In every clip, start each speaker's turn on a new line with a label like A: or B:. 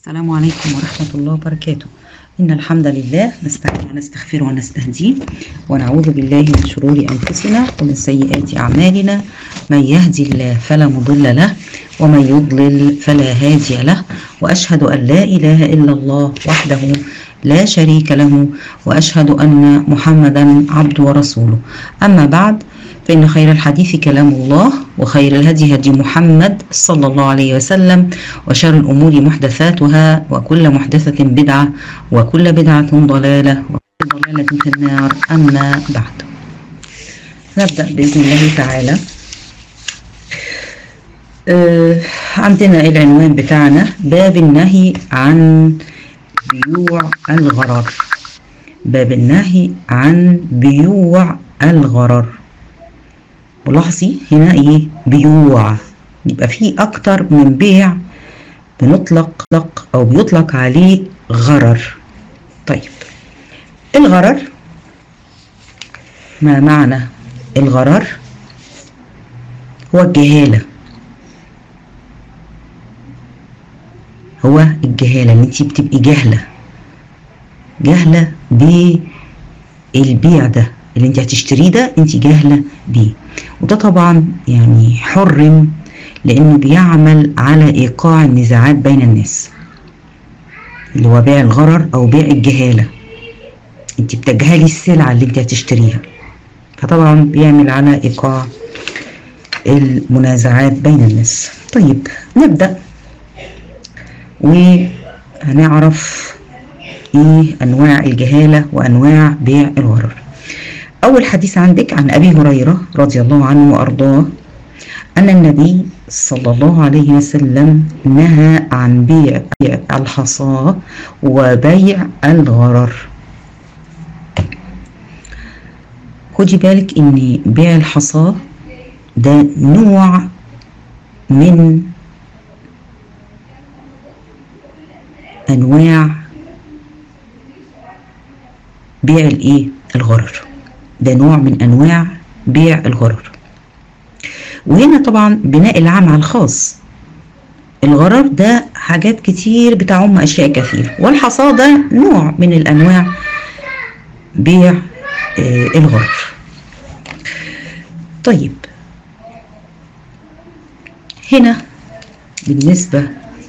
A: السلام عليكم ورحمة الله وبركاته إن الحمد لله نستعين ونستغفره ونستهديه ونعوذ بالله من شرور أنفسنا ومن سيئات أعمالنا من يهدي الله فلا مضل له ومن يضلل فلا هادي له وأشهد أن لا إله إلا الله وحده لا شريك له وأشهد أن محمدا عبده ورسوله أما بعد فإن خير الحديث كلام الله وخير الهدي هدي محمد صلى الله عليه وسلم وشر الأمور محدثاتها وكل محدثة بدعة وكل بدعة ضلالة وكل ضلالة في النار أما بعد نبدأ بإذن الله تعالى آه عندنا العنوان بتاعنا باب النهي عن بيوع الغرر باب النهي عن بيوع الغرر ولاحظي هنا ايه بيوع يبقى في اكتر من بيع بنطلق او بيطلق عليه غرر طيب الغرر ما معنى الغرر هو الجهالة هو الجهالة ان انت بتبقي جاهلة جاهلة بالبيع ده اللي انت هتشتريه ده انت جاهلة بيه وده طبعا يعني حرم لانه بيعمل على ايقاع النزاعات بين الناس اللي هو بيع الغرر او بيع الجهالة انت بتجهلي السلعة اللي انت هتشتريها فطبعا بيعمل على ايقاع المنازعات بين الناس طيب نبدأ وهنعرف ايه انواع الجهالة وانواع بيع الغرر أول حديث عندك عن أبي هريرة رضي الله عنه وأرضاه أن النبي صلى الله عليه وسلم نهى عن بيع الحصاة وبيع الغرر خدي بالك إن بيع الحصاة ده نوع من أنواع بيع الإيه؟ الغرر ده نوع من انواع بيع الغرر وهنا طبعا بناء العام على الخاص الغرر ده حاجات كتير بتعم اشياء كثير والحصاه ده نوع من الانواع بيع آه الغرر طيب هنا بالنسبه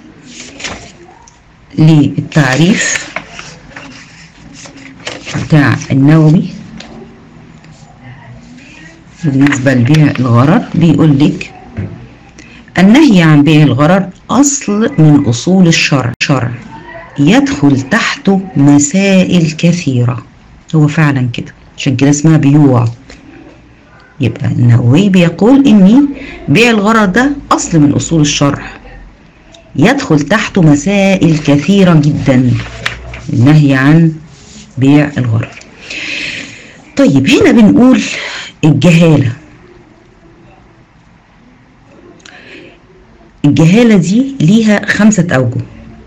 A: للتعريف بتاع النووي بالنسبة لبيع الغرر بيقول لك النهي عن بيع الغرر أصل من أصول الشرع شرع يدخل تحته مسائل كثيرة هو فعلا كده عشان كده اسمها بيوع يبقى النووي بيقول إن بيع الغرر ده أصل من أصول الشرع يدخل تحته مسائل كثيرة جدا النهي عن بيع الغرر طيب هنا بنقول الجهالة الجهالة دي ليها خمسة أوجه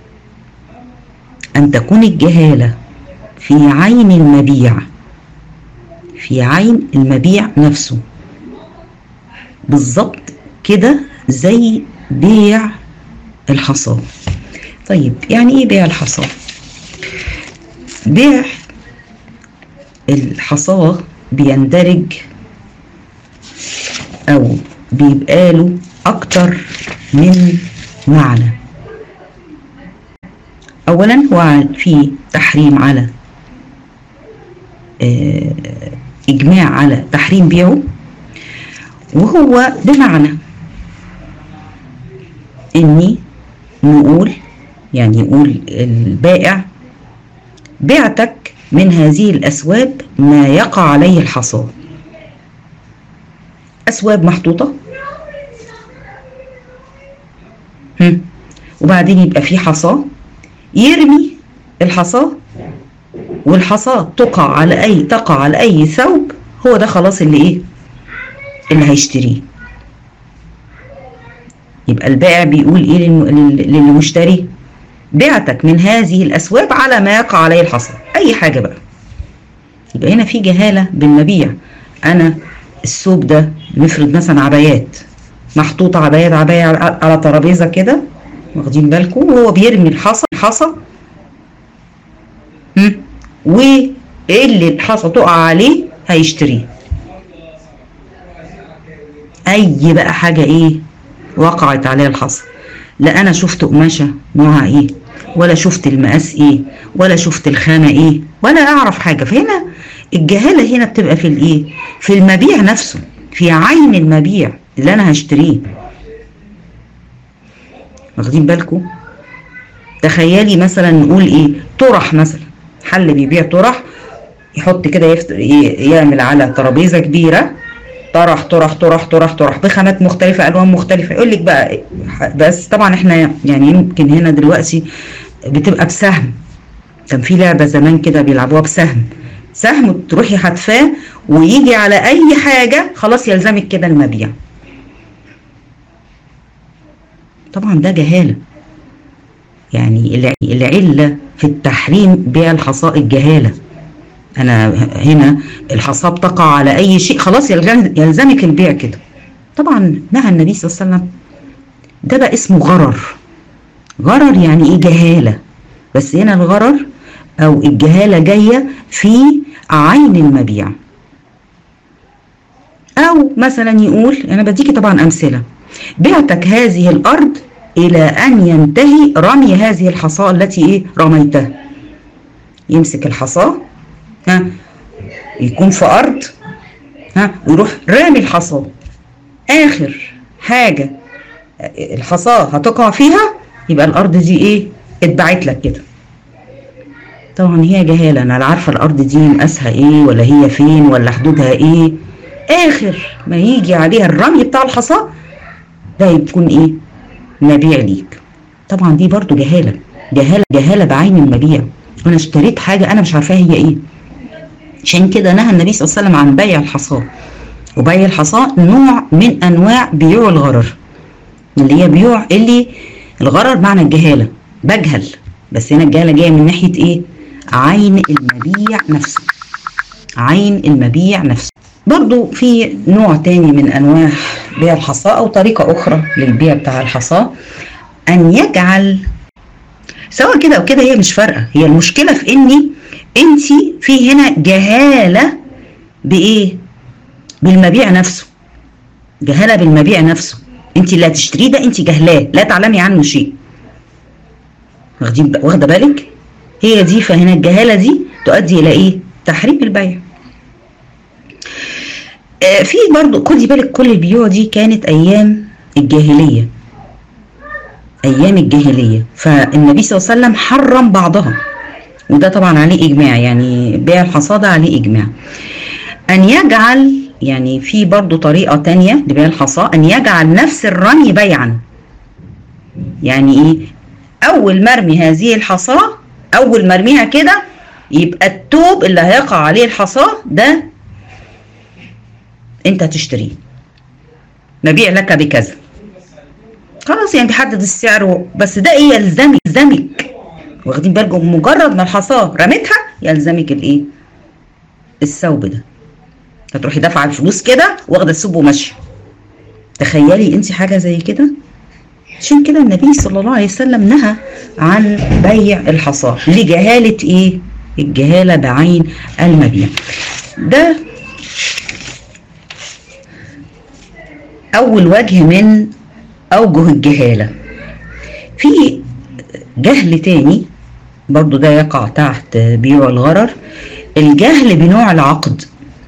A: أن تكون الجهالة في عين المبيع في عين المبيع نفسه بالظبط كده زي بيع الحصاة طيب يعني ايه بيع الحصاة بيع الحصاة بيندرج او بيبقى له اكتر من معنى اولا هو في تحريم على اه اجماع على تحريم بيعه وهو بمعنى اني نقول يعني يقول البائع بعتك من هذه الاسواب ما يقع عليه الحصاد أسواب محطوطة هم. وبعدين يبقى في حصاة يرمي الحصاة والحصاة تقع على أي تقع على أي ثوب هو ده خلاص اللي إيه اللي هيشتريه يبقى البائع بيقول إيه للمشتري بعتك من هذه الأسواب على ما يقع عليه الحصى أي حاجة بقى يبقى هنا في جهالة بالمبيع أنا الثوب ده نفرض مثلا عبايات محطوطة عبايات عباية على ترابيزة كده واخدين بالكم وهو بيرمي الحصى الحصى هم؟ وايه اللي الحصى تقع عليه هيشتريه اي بقى حاجه ايه وقعت عليها الحصى لا انا شفت قماشه نوعها ايه ولا شفت المقاس ايه ولا شفت الخامه ايه ولا اعرف حاجه فهنا الجهاله هنا بتبقى في الايه في المبيع نفسه في عين المبيع اللي انا هشتريه واخدين بالكم تخيلي مثلا نقول ايه طرح مثلا حل بيبيع طرح يحط كده يفت... ي- يعمل على ترابيزه كبيره طرح طرح طرح طرح طرح بخامات مختلفه الوان مختلفه يقول لك بقى إيه، بس طبعا احنا يعني يمكن هنا دلوقتي بتبقى بسهم كان في لعبه زمان كده بيلعبوها بسهم سهم تروحي حتفاه ويجي على اي حاجه خلاص يلزمك كده المبيع طبعا ده جهاله يعني الع- العله في التحريم بيع الحصاء الجهاله انا هنا الحصاة بتقع على اي شيء خلاص يلزم- يلزمك البيع كده طبعا نهى النبي صلى الله عليه وسلم ده بقى اسمه غرر غرر يعني ايه جهالة بس هنا الغرر او الجهالة جاية في عين المبيع او مثلا يقول انا بديكي طبعا امثلة بعتك هذه الارض الى ان ينتهي رمي هذه الحصاة التي ايه رميتها يمسك الحصاه ها يكون في ارض ها ويروح رامي الحصاه اخر حاجه الحصاه هتقع فيها يبقى الارض دي ايه اتبعت لك كده طبعا هي جهاله انا لا عارفه الارض دي مقاسها ايه ولا هي فين ولا حدودها ايه اخر ما يجي عليها الرمي بتاع الحصاه ده يكون ايه مبيع ليك طبعا دي برضو جهاله جهاله جهاله بعين المبيع انا اشتريت حاجه انا مش عارفاها هي ايه عشان كده نهى النبي صلى الله عليه وسلم عن بيع الحصاه وبيع الحصاه نوع من انواع بيوع الغرر اللي هي بيوع اللي الغرر معنى الجهاله بجهل بس هنا الجهاله جايه من ناحيه ايه عين المبيع نفسه عين المبيع نفسه برضو في نوع تاني من انواع بيع الحصاه او طريقه اخرى للبيع بتاع الحصاه ان يجعل سواء كده او كده هي مش فارقه هي المشكله في اني انت في هنا جهاله بايه بالمبيع نفسه جهاله بالمبيع نفسه انت اللي هتشتريه ده انت جهلاه لا تعلمي عنه شيء واخدين واخده بالك هي دي فهنا الجهاله دي تؤدي الى ايه تحريم البيع آه في برضو خدي بالك كل البيوع دي كانت ايام الجاهليه ايام الجاهليه فالنبي صلى الله عليه وسلم حرم بعضها وده طبعا عليه اجماع يعني بيع الحصاده عليه اجماع ان يجعل يعني في برضو طريقه تانية لبيع الحصاه ان يجعل نفس الرمي بيعا يعني ايه اول مرمي هذه الحصاه اول مرميها كده يبقى التوب اللي هيقع عليه الحصاه ده انت هتشتريه مبيع لك بكذا خلاص يعني بيحدد السعر بس ده ايه يلزمك يلزمك واخدين بالكم مجرد ما الحصاه رميتها يلزمك الايه الثوب ده هتروحي دافعه الفلوس كده واخده الثوب وماشيه تخيلي انت حاجه زي كده عشان كده النبي صلى الله عليه وسلم نهى عن بيع الحصاه لجهاله ايه الجهاله بعين المبيع ده اول وجه من اوجه الجهاله في جهل تاني برضو ده يقع تحت بيوع الغرر الجهل بنوع العقد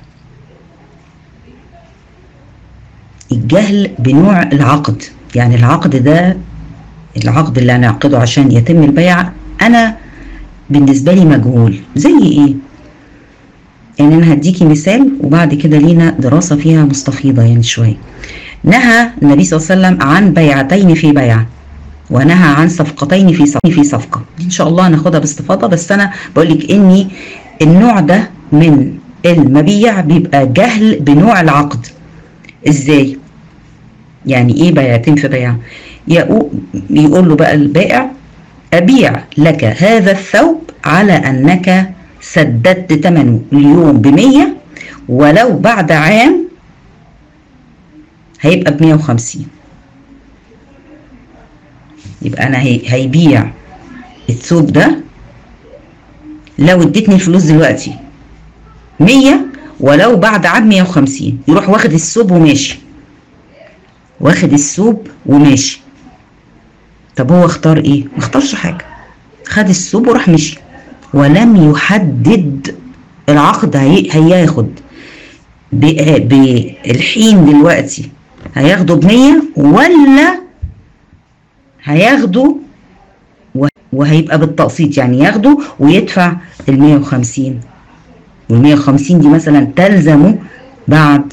A: الجهل بنوع العقد يعني العقد ده العقد اللي هنعقده عشان يتم البيع انا بالنسبة لي مجهول زي ايه يعني انا هديكي مثال وبعد كده لينا دراسة فيها مستفيضة يعني شوية نهى النبي صلى الله عليه وسلم عن بيعتين في بيعه ونهى عن صفقتين في صفقة في صفقة ان شاء الله هناخدها باستفاضة بس انا بقول لك اني النوع ده من المبيع بيبقى جهل بنوع العقد ازاي يعني ايه بيعتين في بيع يقول له بقى البائع ابيع لك هذا الثوب على انك سددت ثمنه اليوم بمية ولو بعد عام هيبقى بمية وخمسين يبقى انا هي هيبيع الثوب ده لو اديتني الفلوس دلوقتي 100 ولو بعد عام 150 يروح واخد الثوب وماشي واخد الثوب وماشي طب هو اختار ايه ما اختارش حاجه خد الثوب وراح مشي ولم يحدد العقد هي... هياخد ب- بالحين دلوقتي هياخده بمية ولا هياخده و- وهيبقى بالتقسيط يعني ياخده ويدفع المية وخمسين والمية وخمسين دي مثلا تلزمه بعد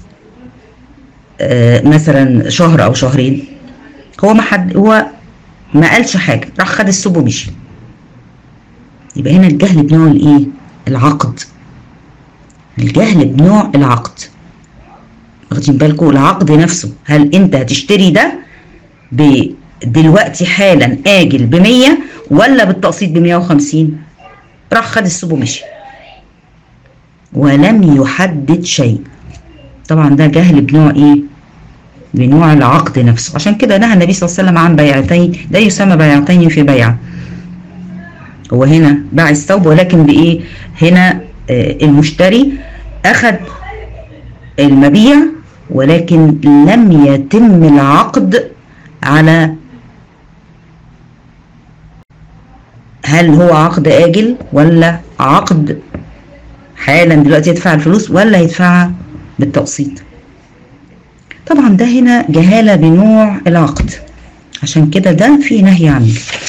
A: آه، مثلا شهر او شهرين هو ما حد هو ما قالش حاجه راح خد السوب ومشي يبقى هنا الجهل بنوع الايه العقد الجهل بنوع العقد واخدين بالكم العقد نفسه هل انت هتشتري ده ب دلوقتي حالا اجل ب 100 ولا بالتقسيط ب 150 راح خد السوب ومشي ولم يحدد شيء طبعا ده جهل بنوع ايه بنوع العقد نفسه عشان كده نهى النبي صلى الله عليه وسلم عن بيعتين لا يسمى بيعتين في بيعه هو هنا باع الثوب ولكن بايه هنا آه المشتري اخذ المبيع ولكن لم يتم العقد على هل هو عقد آجل ولا عقد حالا دلوقتي يدفع الفلوس ولا يدفعها بالتقسيط طبعا ده هنا جهالة بنوع العقد عشان كده ده في نهي عنه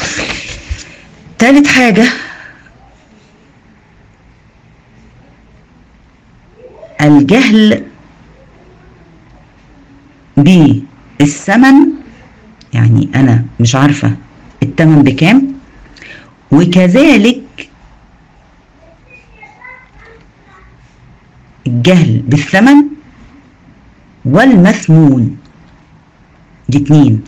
A: تالت حاجة الجهل بالثمن يعني أنا مش عارفة الثمن بكام وكذلك الجهل بالثمن والمثمون دي اتنين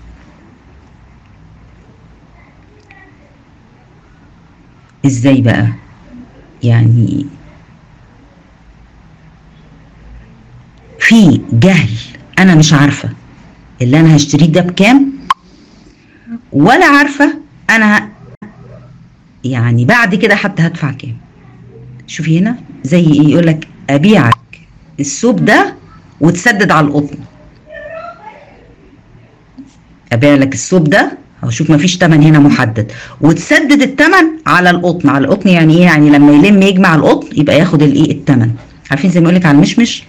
A: ازاي بقى يعني في جهل انا مش عارفه اللي انا هشتريه ده بكام ولا عارفه انا ه- يعني بعد كده حتى هدفع كام شوفي هنا زي ايه يقول لك ابيعك الثوب ده وتسدد على القطن ابيع لك الثوب ده او شوف مفيش تمن هنا محدد وتسدد التمن على القطن على القطن يعني ايه يعني لما يلم يجمع القطن يبقى ياخد الايه التمن عارفين زي ما يقول لك على المشمش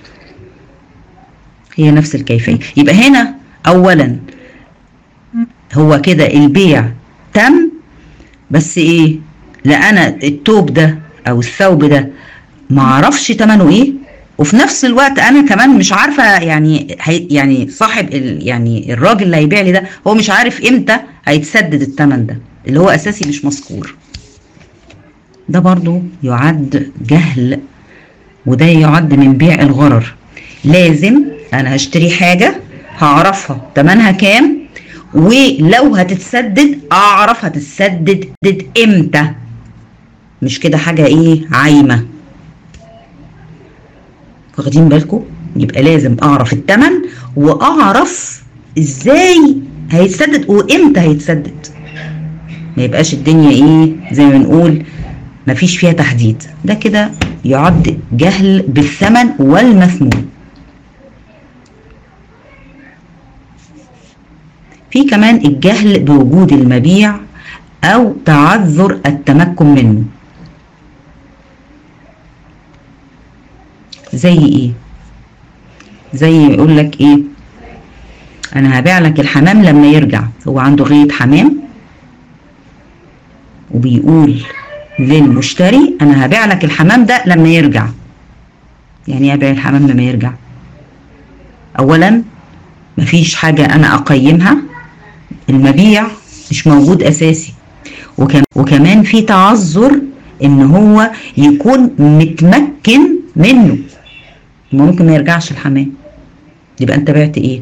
A: هي نفس الكيفيه يبقى هنا اولا هو كده البيع تم بس ايه لا انا التوب ده او الثوب ده ما اعرفش تمنه ايه وفي نفس الوقت انا كمان مش عارفه يعني هي يعني صاحب ال يعني الراجل اللي هيبيع لي ده هو مش عارف امتى هيتسدد الثمن ده اللي هو اساسي مش مذكور ده برضو يعد جهل وده يعد من بيع الغرر لازم انا هشتري حاجه هعرفها تمنها كام ولو هتتسدد اعرف هتتسدد امتى مش كده حاجه ايه عايمه واخدين بالكم يبقى لازم اعرف التمن واعرف ازاي هيتسدد وامتى هيتسدد ما يبقاش الدنيا ايه زي ما بنقول مفيش فيها تحديد ده كده يعد جهل بالثمن والمثمون في كمان الجهل بوجود المبيع او تعذر التمكن منه زي ايه زي يقول لك ايه انا هبيع لك الحمام لما يرجع هو عنده غاية حمام وبيقول للمشتري انا هبيع لك الحمام ده لما يرجع يعني ايه ابيع الحمام لما يرجع اولا مفيش حاجة انا اقيمها المبيع مش موجود اساسي وكم وكمان في تعذر ان هو يكون متمكن منه ما ممكن ما يرجعش الحمام يبقى انت بعت ايه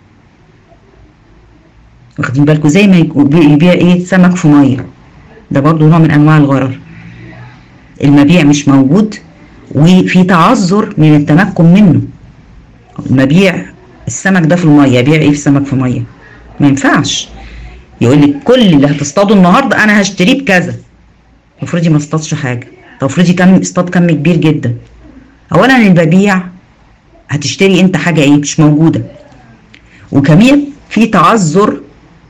A: واخدين بالكم زي ما يبيع ايه سمك في ميه ده برضو نوع من انواع الغرر المبيع مش موجود وفي تعذر من التمكن منه المبيع السمك ده في الميه يبيع ايه في سمك في ميه ما ينفعش يقول لك كل اللي هتصطاده النهارده انا هشتريه بكذا افرضي ما اصطادش حاجه طب افرضي كم اصطاد كم كبير جدا اولا الببيع هتشتري انت حاجه ايه مش موجوده وكمان في تعذر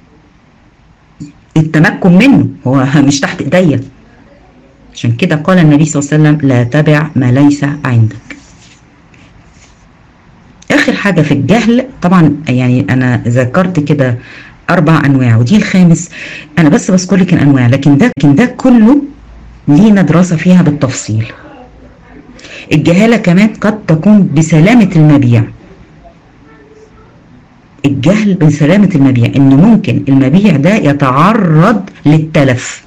A: التمكن منه هو مش تحت ايديا عشان كده قال النبي صلى الله عليه وسلم لا تبع ما ليس عندك اخر حاجه في الجهل طبعا يعني انا ذكرت كده اربع انواع ودي الخامس انا بس بذكر لك الانواع لكن ده لكن ده كله لينا دراسه فيها بالتفصيل الجهاله كمان قد تكون بسلامه المبيع الجهل بسلامه المبيع ان ممكن المبيع ده يتعرض للتلف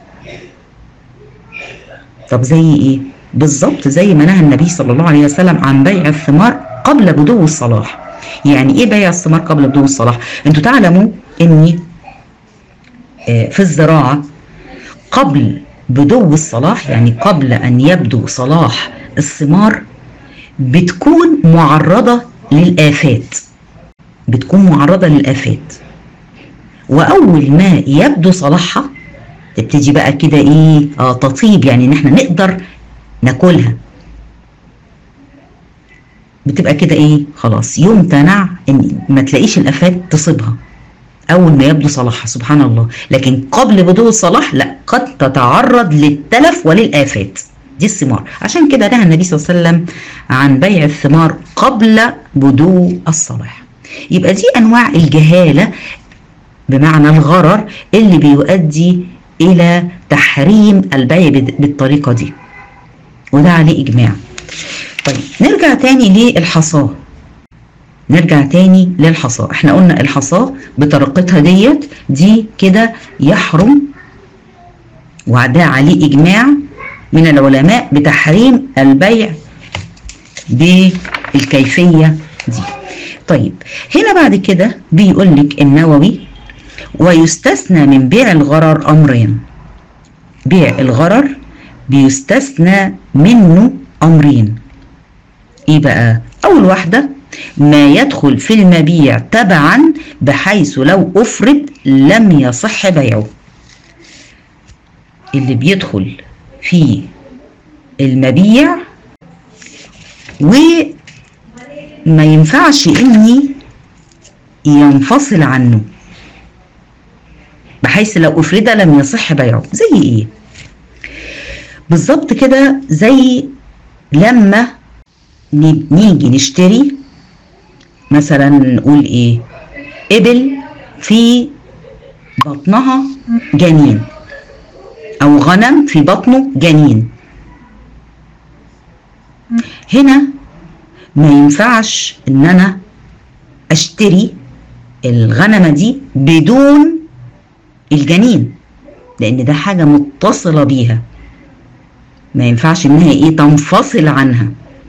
A: طب زي ايه بالظبط زي ما نهى النبي صلى الله عليه وسلم عن بيع الثمار قبل بدو الصلاح يعني ايه بيع الثمار قبل بدو الصلاح انتوا تعلموا ان في الزراعه قبل بدو الصلاح يعني قبل ان يبدو صلاح الثمار بتكون معرضه للافات بتكون معرضه للافات واول ما يبدو صلاحها تبتدي بقى كده ايه اه تطيب يعني ان احنا نقدر ناكلها بتبقى كده ايه خلاص يمتنع ان ما تلاقيش الافات تصيبها اول ما يبدو صلاحها سبحان الله لكن قبل بدو الصلاح لا قد تتعرض للتلف وللافات دي الثمار عشان كده نهى النبي صلى الله عليه وسلم عن بيع الثمار قبل بدو الصلاح يبقى دي انواع الجهاله بمعنى الغرر اللي بيؤدي الى تحريم البيع بالطريقه دي وده عليه اجماع طيب نرجع تاني للحصاه نرجع تاني للحصاه احنا قلنا الحصاه بطريقتها ديت دي كده يحرم وده عليه اجماع من العلماء بتحريم البيع بالكيفيه دي طيب هنا بعد كده بيقول لك النووي ويستثنى من بيع الغرر امرين بيع الغرر بيستثنى منه امرين ايه بقى اول واحده ما يدخل في المبيع تبعا بحيث لو افرد لم يصح بيعه اللي بيدخل في المبيع وما ينفعش اني ينفصل عنه بحيث لو افرد لم يصح بيعه زي ايه بالظبط كده زي لما نيجي نشتري مثلا نقول ايه ابل في بطنها جنين او غنم في بطنه جنين هنا ما ينفعش ان انا اشتري الغنمه دي بدون الجنين لان ده حاجه متصله بيها ما ينفعش انها ايه تنفصل عنها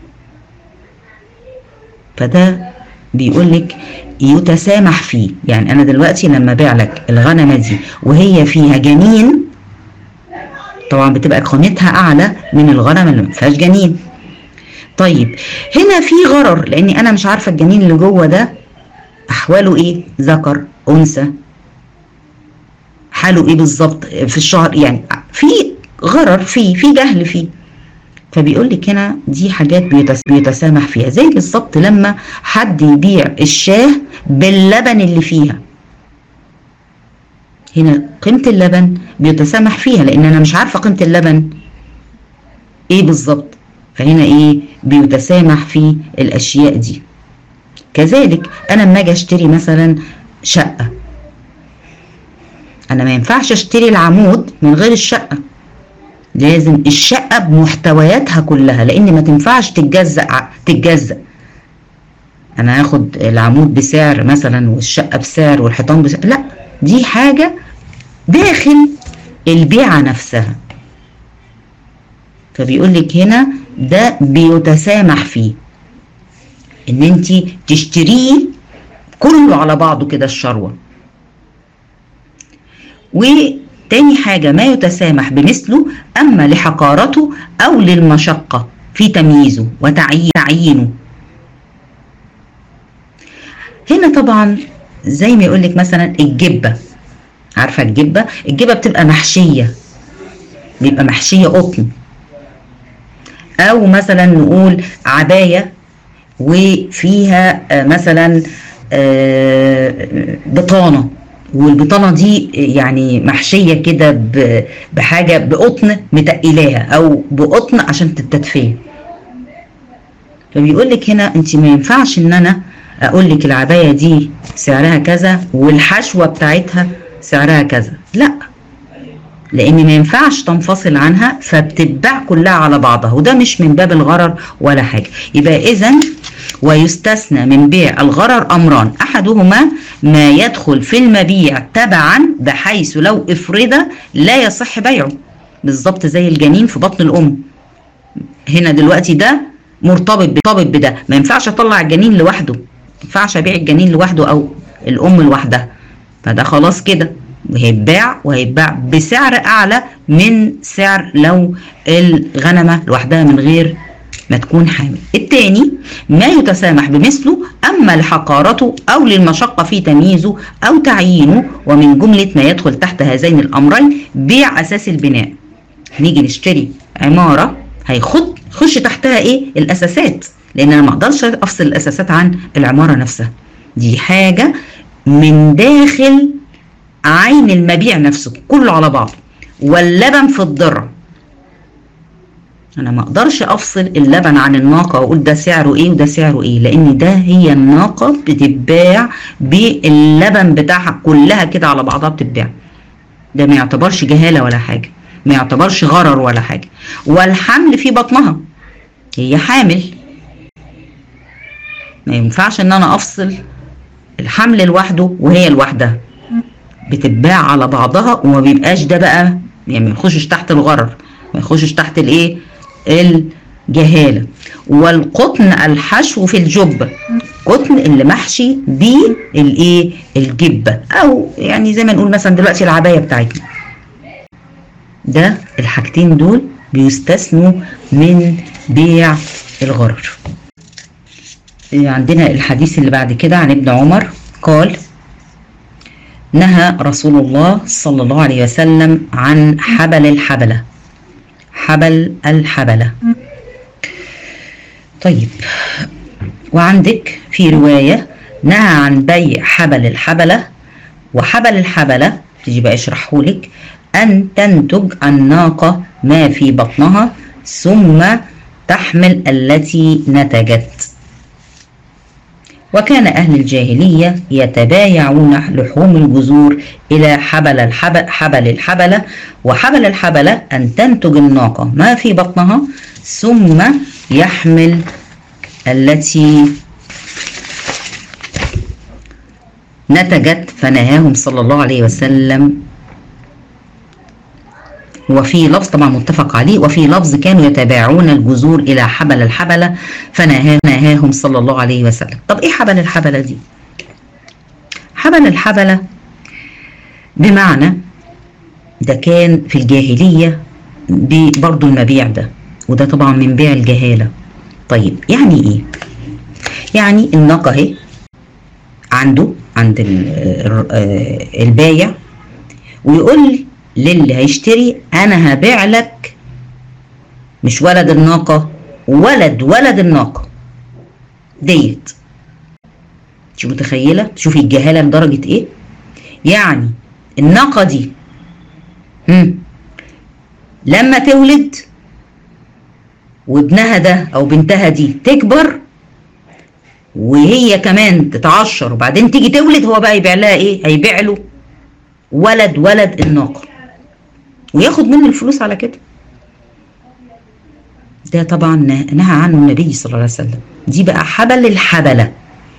A: فده بيقول لك يتسامح فيه يعني انا دلوقتي لما ابيع لك الغنمه دي وهي فيها جنين طبعا بتبقى قيمتها اعلى من الغنم اللي ما فيهاش جنين طيب هنا في غرر لاني انا مش عارفه الجنين اللي جوه ده احواله ايه ذكر انثى حاله ايه بالظبط في الشهر يعني في غرر فيه في جهل فيه فبيقول لك هنا دي حاجات بيتسامح فيها زي بالظبط لما حد يبيع الشاه باللبن اللي فيها هنا قيمة اللبن بيتسامح فيها لأن أنا مش عارفة قيمة اللبن إيه بالظبط فهنا إيه بيتسامح في الأشياء دي كذلك أنا لما أجي أشتري مثلا شقة أنا ما ينفعش أشتري العمود من غير الشقة لازم الشقة بمحتوياتها كلها لأن ما تنفعش تتجزأ تتجزأ أنا هاخد العمود بسعر مثلا والشقة بسعر والحيطان بسعر لا دي حاجة داخل البيعة نفسها فبيقول لك هنا ده بيتسامح فيه ان انت تشتريه كله على بعضه كده الشروه وتاني حاجه ما يتسامح بمثله اما لحقارته او للمشقه في تمييزه وتعيينه هنا طبعا زي ما يقول لك مثلا الجبه عارفه الجبه الجبه بتبقى محشيه بيبقى محشيه قطن او مثلا نقول عبايه وفيها آه، مثلا آه، بطانه والبطانه دي يعني محشيه كده ب- بحاجه بقطن متقلاها او بقطن عشان تتدفيه فبيقول لك هنا انت ما ينفعش ان انا اقول لك العبايه دي سعرها كذا والحشوه بتاعتها سعرها كذا لا لان ما ينفعش تنفصل عنها فبتتباع كلها على بعضها وده مش من باب الغرر ولا حاجه يبقى اذا ويستثنى من بيع الغرر امران احدهما ما يدخل في المبيع تبعا بحيث لو افرد لا يصح بيعه بالظبط زي الجنين في بطن الام هنا دلوقتي ده مرتبط مرتبط بده ما ينفعش اطلع الجنين لوحده ما ينفعش ابيع الجنين لوحده او الام لوحدها فده خلاص كده وهيتباع وهيتباع بسعر اعلى من سعر لو الغنمه لوحدها من غير ما تكون حامل التاني ما يتسامح بمثله اما لحقارته او للمشقه في تمييزه او تعيينه ومن جمله ما يدخل تحت هذين الامرين بيع اساس البناء نيجي نشتري عماره هيخد خش تحتها ايه الاساسات لان انا ما اقدرش افصل الاساسات عن العماره نفسها دي حاجه من داخل عين المبيع نفسه كله على بعضه واللبن في الضرع انا ما اقدرش افصل اللبن عن الناقه واقول ده سعره ايه وده سعره ايه لان ده هي الناقه بتتباع باللبن بتاعها كلها كده على بعضها بتتباع ده ما يعتبرش جهاله ولا حاجه ما يعتبرش غرر ولا حاجه والحمل في بطنها هي حامل ما ينفعش ان انا افصل الحمل لوحده وهي لوحدها بتتباع على بعضها وما بيبقاش ده بقى يعني ما يخشش تحت الغرر ما يخشش تحت الايه الجهاله والقطن الحشو في الجبه قطن اللي محشي بيه الايه الجبه او يعني زي ما نقول مثلا دلوقتي العبايه بتاعتنا ده الحاجتين دول بيستثنوا من بيع الغرر عندنا الحديث اللي بعد كده عن ابن عمر قال نهى رسول الله صلى الله عليه وسلم عن حبل الحبلة حبل الحبلة طيب وعندك في رواية نهى عن بيع حبل الحبلة وحبل الحبلة تيجي بقى اشرحهولك أن تنتج الناقة ما في بطنها ثم تحمل التي نتجت وكان أهل الجاهلية يتبايعون لحوم الجزور إلى حبل الحبل, حبل الحبلة وحبل الحبلة أن تنتج الناقة ما في بطنها ثم يحمل التي نتجت فنهاهم صلى الله عليه وسلم وفي لفظ طبعا متفق عليه وفي لفظ كانوا يتباعون الجذور الى حبل الحبله فنهاهم صلى الله عليه وسلم طب ايه حبل الحبله دي حبل الحبله بمعنى ده كان في الجاهليه برضه المبيع ده وده طبعا من بيع الجهاله طيب يعني ايه يعني الناقه اهي عنده عند البايع ويقول للي هيشتري انا هبيع لك مش ولد الناقة ولد ولد الناقة ديت شو متخيلة شوفي الجهالة لدرجة ايه يعني الناقة دي مم. لما تولد وابنها ده او بنتها دي تكبر وهي كمان تتعشر وبعدين تيجي تولد هو بقى يبيع لها ايه هيبيع له ولد ولد الناقه وياخد منه الفلوس على كده ده طبعا نهى عنه النبي صلى الله عليه وسلم دي بقى حبل الحبلة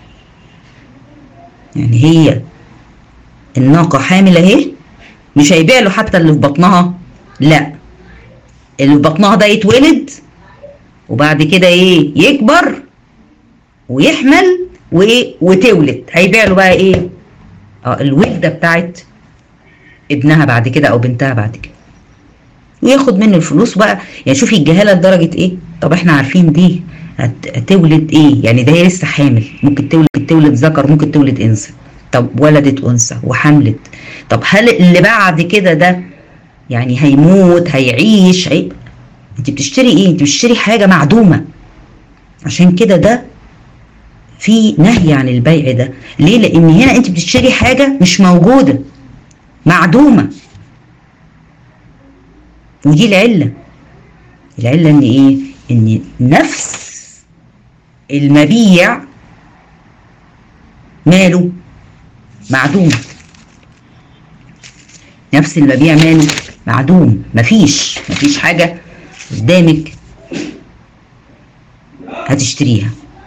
A: يعني هي الناقة حاملة اهي مش هيبيع له حتى اللي في بطنها لا اللي في بطنها ده يتولد وبعد كده ايه يكبر ويحمل وايه وتولد هيبيع له بقى ايه اه الولده بتاعت ابنها بعد كده او بنتها بعد كده وياخد منه الفلوس بقى يعني شوفي الجهاله لدرجه ايه طب احنا عارفين دي هتولد ايه يعني ده هي لسه حامل ممكن تولد تولد ذكر ممكن تولد انثى طب ولدت انثى وحملت طب هل اللي بعد كده ده يعني هيموت هيعيش هي... انت بتشتري ايه انت بتشتري حاجه معدومه عشان كده ده في نهي عن البيع ده ليه لان هنا انت بتشتري حاجه مش موجوده معدومه ودي العله العله ان ايه ان نفس المبيع ماله معدوم نفس المبيع ماله معدوم مفيش مفيش حاجة قدامك هتشتريها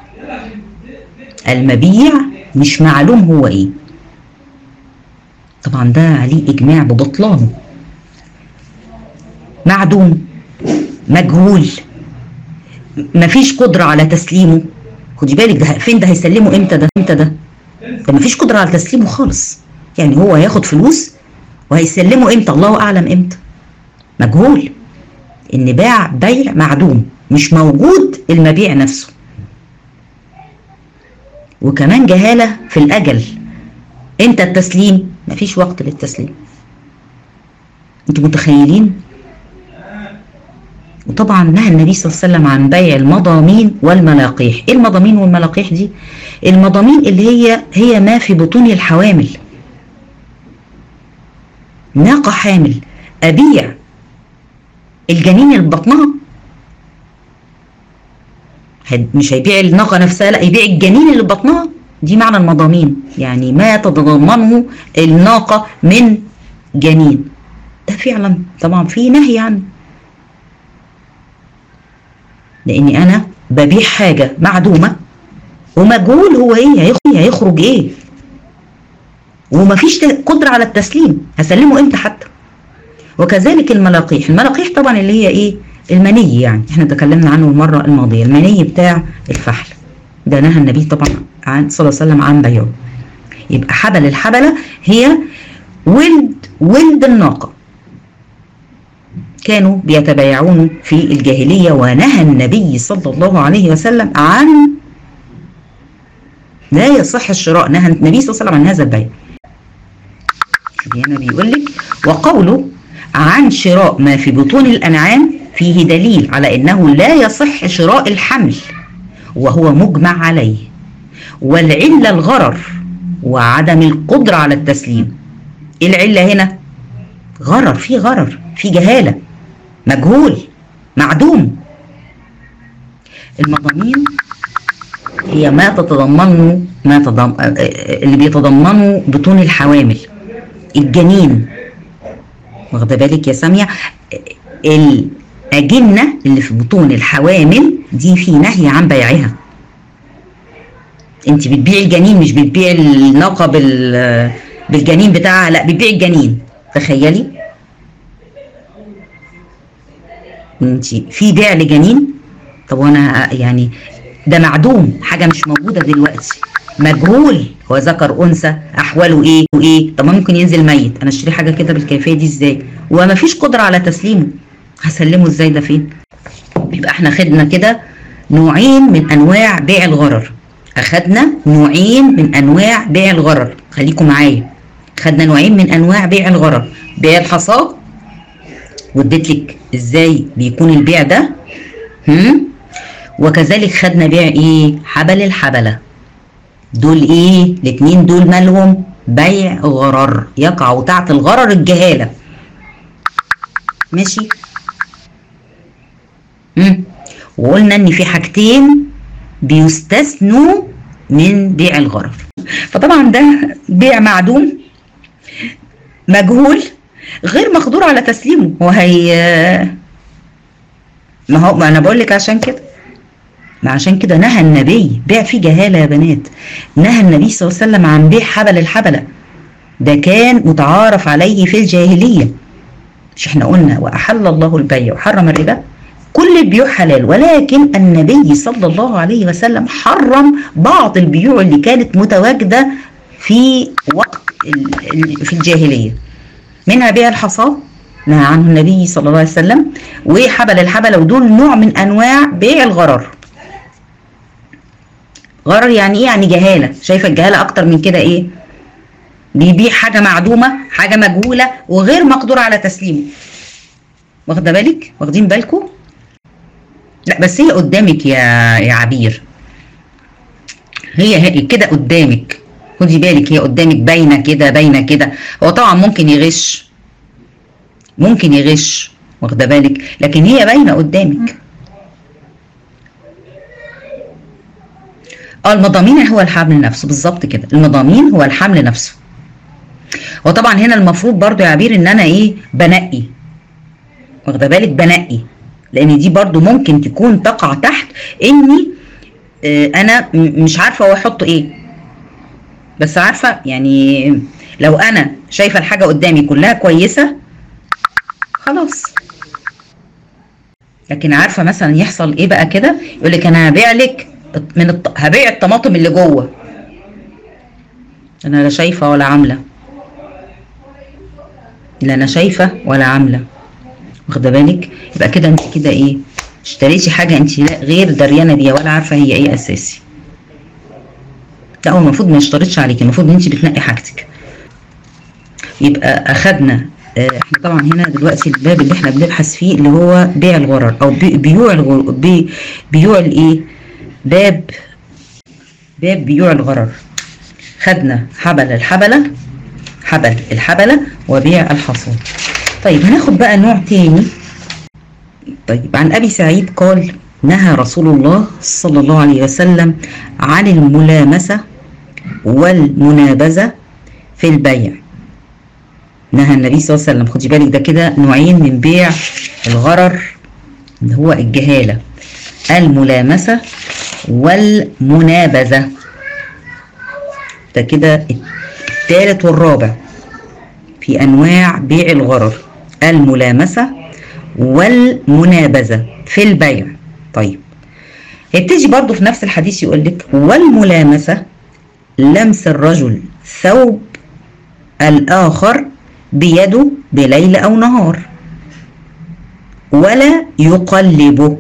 A: المبيع مش معلوم هو ايه طبعا ده عليه اجماع ببطلانه معدوم مجهول مفيش قدرة على تسليمه خدي بالك ده فين ده هيسلمه امتى ده امتى ده ده مفيش قدرة على تسليمه خالص يعني هو هياخد فلوس وهيسلمه امتى الله اعلم امتى مجهول ان باع بيع معدوم مش موجود المبيع نفسه وكمان جهالة في الأجل امتى التسليم مفيش وقت للتسليم انتوا متخيلين وطبعا نهى النبي صلى الله عليه وسلم عن بيع المضامين والملاقيح ايه المضامين والملاقيح دي المضامين اللي هي هي ما في بطون الحوامل ناقة حامل أبيع الجنين اللي بطنها مش هيبيع الناقة نفسها لا يبيع الجنين اللي بطنها دي معنى المضامين يعني ما تتضمنه الناقة من جنين ده فعلا طبعا في نهي عنه لاني انا ببيع حاجة معدومة ومجهول هو ايه هيخرج ايه ومفيش قدرة على التسليم هسلمه امتى حتى وكذلك الملاقيح الملاقيح طبعا اللي هي ايه المني يعني احنا تكلمنا عنه المرة الماضية المني بتاع الفحل ده نهى النبي طبعا عن صلى الله عليه وسلم عن بيعه يبقى حبل الحبلة هي ولد ولد الناقة كانوا بيتبايعون في الجاهلية ونهى النبي صلى الله عليه وسلم عن لا يصح الشراء نهى النبي صلى الله عليه وسلم عن هذا البيع هنا بيقول لك وقوله عن شراء ما في بطون الأنعام فيه دليل على أنه لا يصح شراء الحمل وهو مجمع عليه والعلة الغرر وعدم القدرة على التسليم إيه العلة هنا غرر في غرر في جهالة مجهول معدوم المضامين هي ما تتضمنه ما تضم... اللي بيتضمنه بطون الحوامل الجنين واخده بالك يا ساميه الاجنه اللي في بطون الحوامل دي في نهي عن بيعها انت بتبيعي الجنين مش بتبيعي الناقه بال بالجنين بتاعها لا بتبيعي الجنين تخيلي انت في بيع لجنين طب وانا يعني ده معدوم حاجه مش موجوده دلوقتي مجهول هو ذكر انثى احواله ايه وايه طب ممكن ينزل ميت انا اشتري حاجه كده بالكيفيه دي ازاي وما فيش قدره على تسليمه هسلمه ازاي ده فين يبقى احنا خدنا كده نوعين من انواع بيع الغرر اخدنا نوعين من انواع بيع الغرر خليكم معايا خدنا نوعين من انواع بيع الغرر بيع الحصاد واديت لك ازاي بيكون البيع ده هم؟ وكذلك خدنا بيع ايه حبل الحبله دول ايه الاتنين دول مالهم بيع غرر يقعوا تحت الغرر الجهاله ماشي مم. وقلنا ان في حاجتين بيستثنوا من بيع الغرر فطبعا ده بيع معدوم مجهول غير مقدور على تسليمه هو هي ما هو ما انا بقول لك عشان كده ما عشان كده نهى النبي بيع فيه جهاله يا بنات نهى النبي صلى الله عليه وسلم عن بيع حبل الحبله ده كان متعارف عليه في الجاهليه مش احنا قلنا واحل الله البيع وحرم الربا كل البيوع حلال ولكن النبي صلى الله عليه وسلم حرم بعض البيوع اللي كانت متواجده في وقت في الجاهليه منها بيع الحصاد نهى عنه النبي صلى الله عليه وسلم وحبل الحبله ودول نوع من انواع بيع الغرر غرر يعني ايه يعني جهاله شايفه الجهاله اكتر من كده ايه بيبيع حاجه معدومه حاجه مجهوله وغير مقدور على تسليمه واخده بالك واخدين بالكم لا بس هي قدامك يا يا عبير هي هي كده قدامك خدي بالك هي قدامك باينه كده باينه كده هو طبعا ممكن يغش ممكن يغش واخده بالك لكن هي باينه قدامك اه المضامين هو الحمل نفسه بالظبط كده المضامين هو الحمل نفسه وطبعا هنا المفروض برضو يا عبير ان انا ايه بنقي واخده بالك بنقي لان دي برضو ممكن تكون تقع تحت اني آه انا مش عارفه هو احط ايه بس عارفه يعني لو انا شايفه الحاجه قدامي كلها كويسه خلاص لكن عارفه مثلا يحصل ايه بقى كده يقول لك انا هبيع لك من الط... هبيع الطماطم اللي جوه انا لا شايفه ولا عامله لا انا شايفه ولا عامله واخده بالك يبقى كده انت كده ايه اشتريتي حاجه انت غير دريانه بيها ولا عارفه هي ايه اساسي لا هو المفروض ما يشترطش عليك المفروض ان انت بتنقي حاجتك يبقى اخدنا احنا طبعا هنا دلوقتي الباب اللي احنا بنبحث فيه اللي هو بيع الغرر او بيوع الغرر بي بيوع الايه باب باب بيوع الغرر خدنا حبل الحبلة حبل الحبلة وبيع الحصاد طيب هناخد بقى نوع تاني طيب عن ابي سعيد قال نهى رسول الله صلى الله عليه وسلم عن الملامسة والمنابذة في البيع نهى النبي صلى الله عليه وسلم خدي بالك ده كده نوعين من بيع الغرر اللي هو الجهالة الملامسة والمنابذة ده كده الثالث والرابع في أنواع بيع الغرر الملامسة والمنابذة في البيع طيب هيبتدي برضو في نفس الحديث يقول لك والملامسة لمس الرجل ثوب الآخر بيده بليل أو نهار ولا يقلبه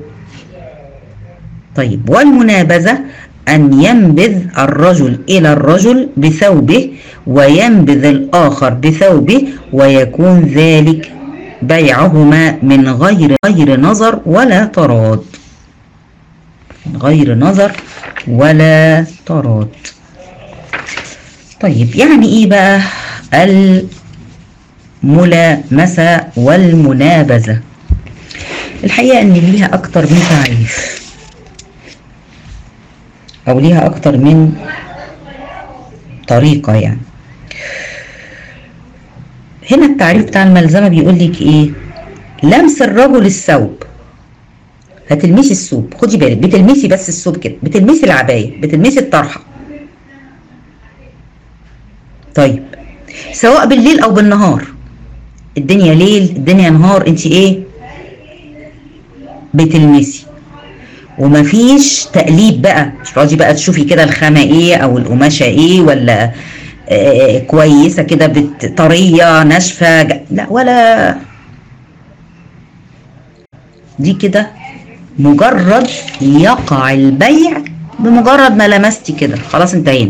A: طيب والمنابذة أن ينبذ الرجل إلى الرجل بثوبه وينبذ الآخر بثوبه ويكون ذلك بيعهما من غير غير نظر ولا تراد من غير نظر ولا تراد طيب يعني ايه بقى الملامسة والمنابذة الحقيقة ان ليها اكتر من تعريف او ليها اكتر من طريقة يعني هنا التعريف بتاع الملزمة بيقول لك ايه لمس الرجل الثوب هتلمسي الثوب خدي بالك بتلمسي بس الثوب كده بتلمسي العباية بتلمسي الطرحة طيب سواء بالليل او بالنهار الدنيا ليل الدنيا نهار انت ايه بتلمسي ومفيش تقليب بقى مش تقعدي بقى تشوفي كده الخامه ايه او القماشه ايه ولا آه كويسه كده طريه ناشفه لا ولا دي كده مجرد يقع البيع بمجرد ما لمستي كده خلاص انتهينا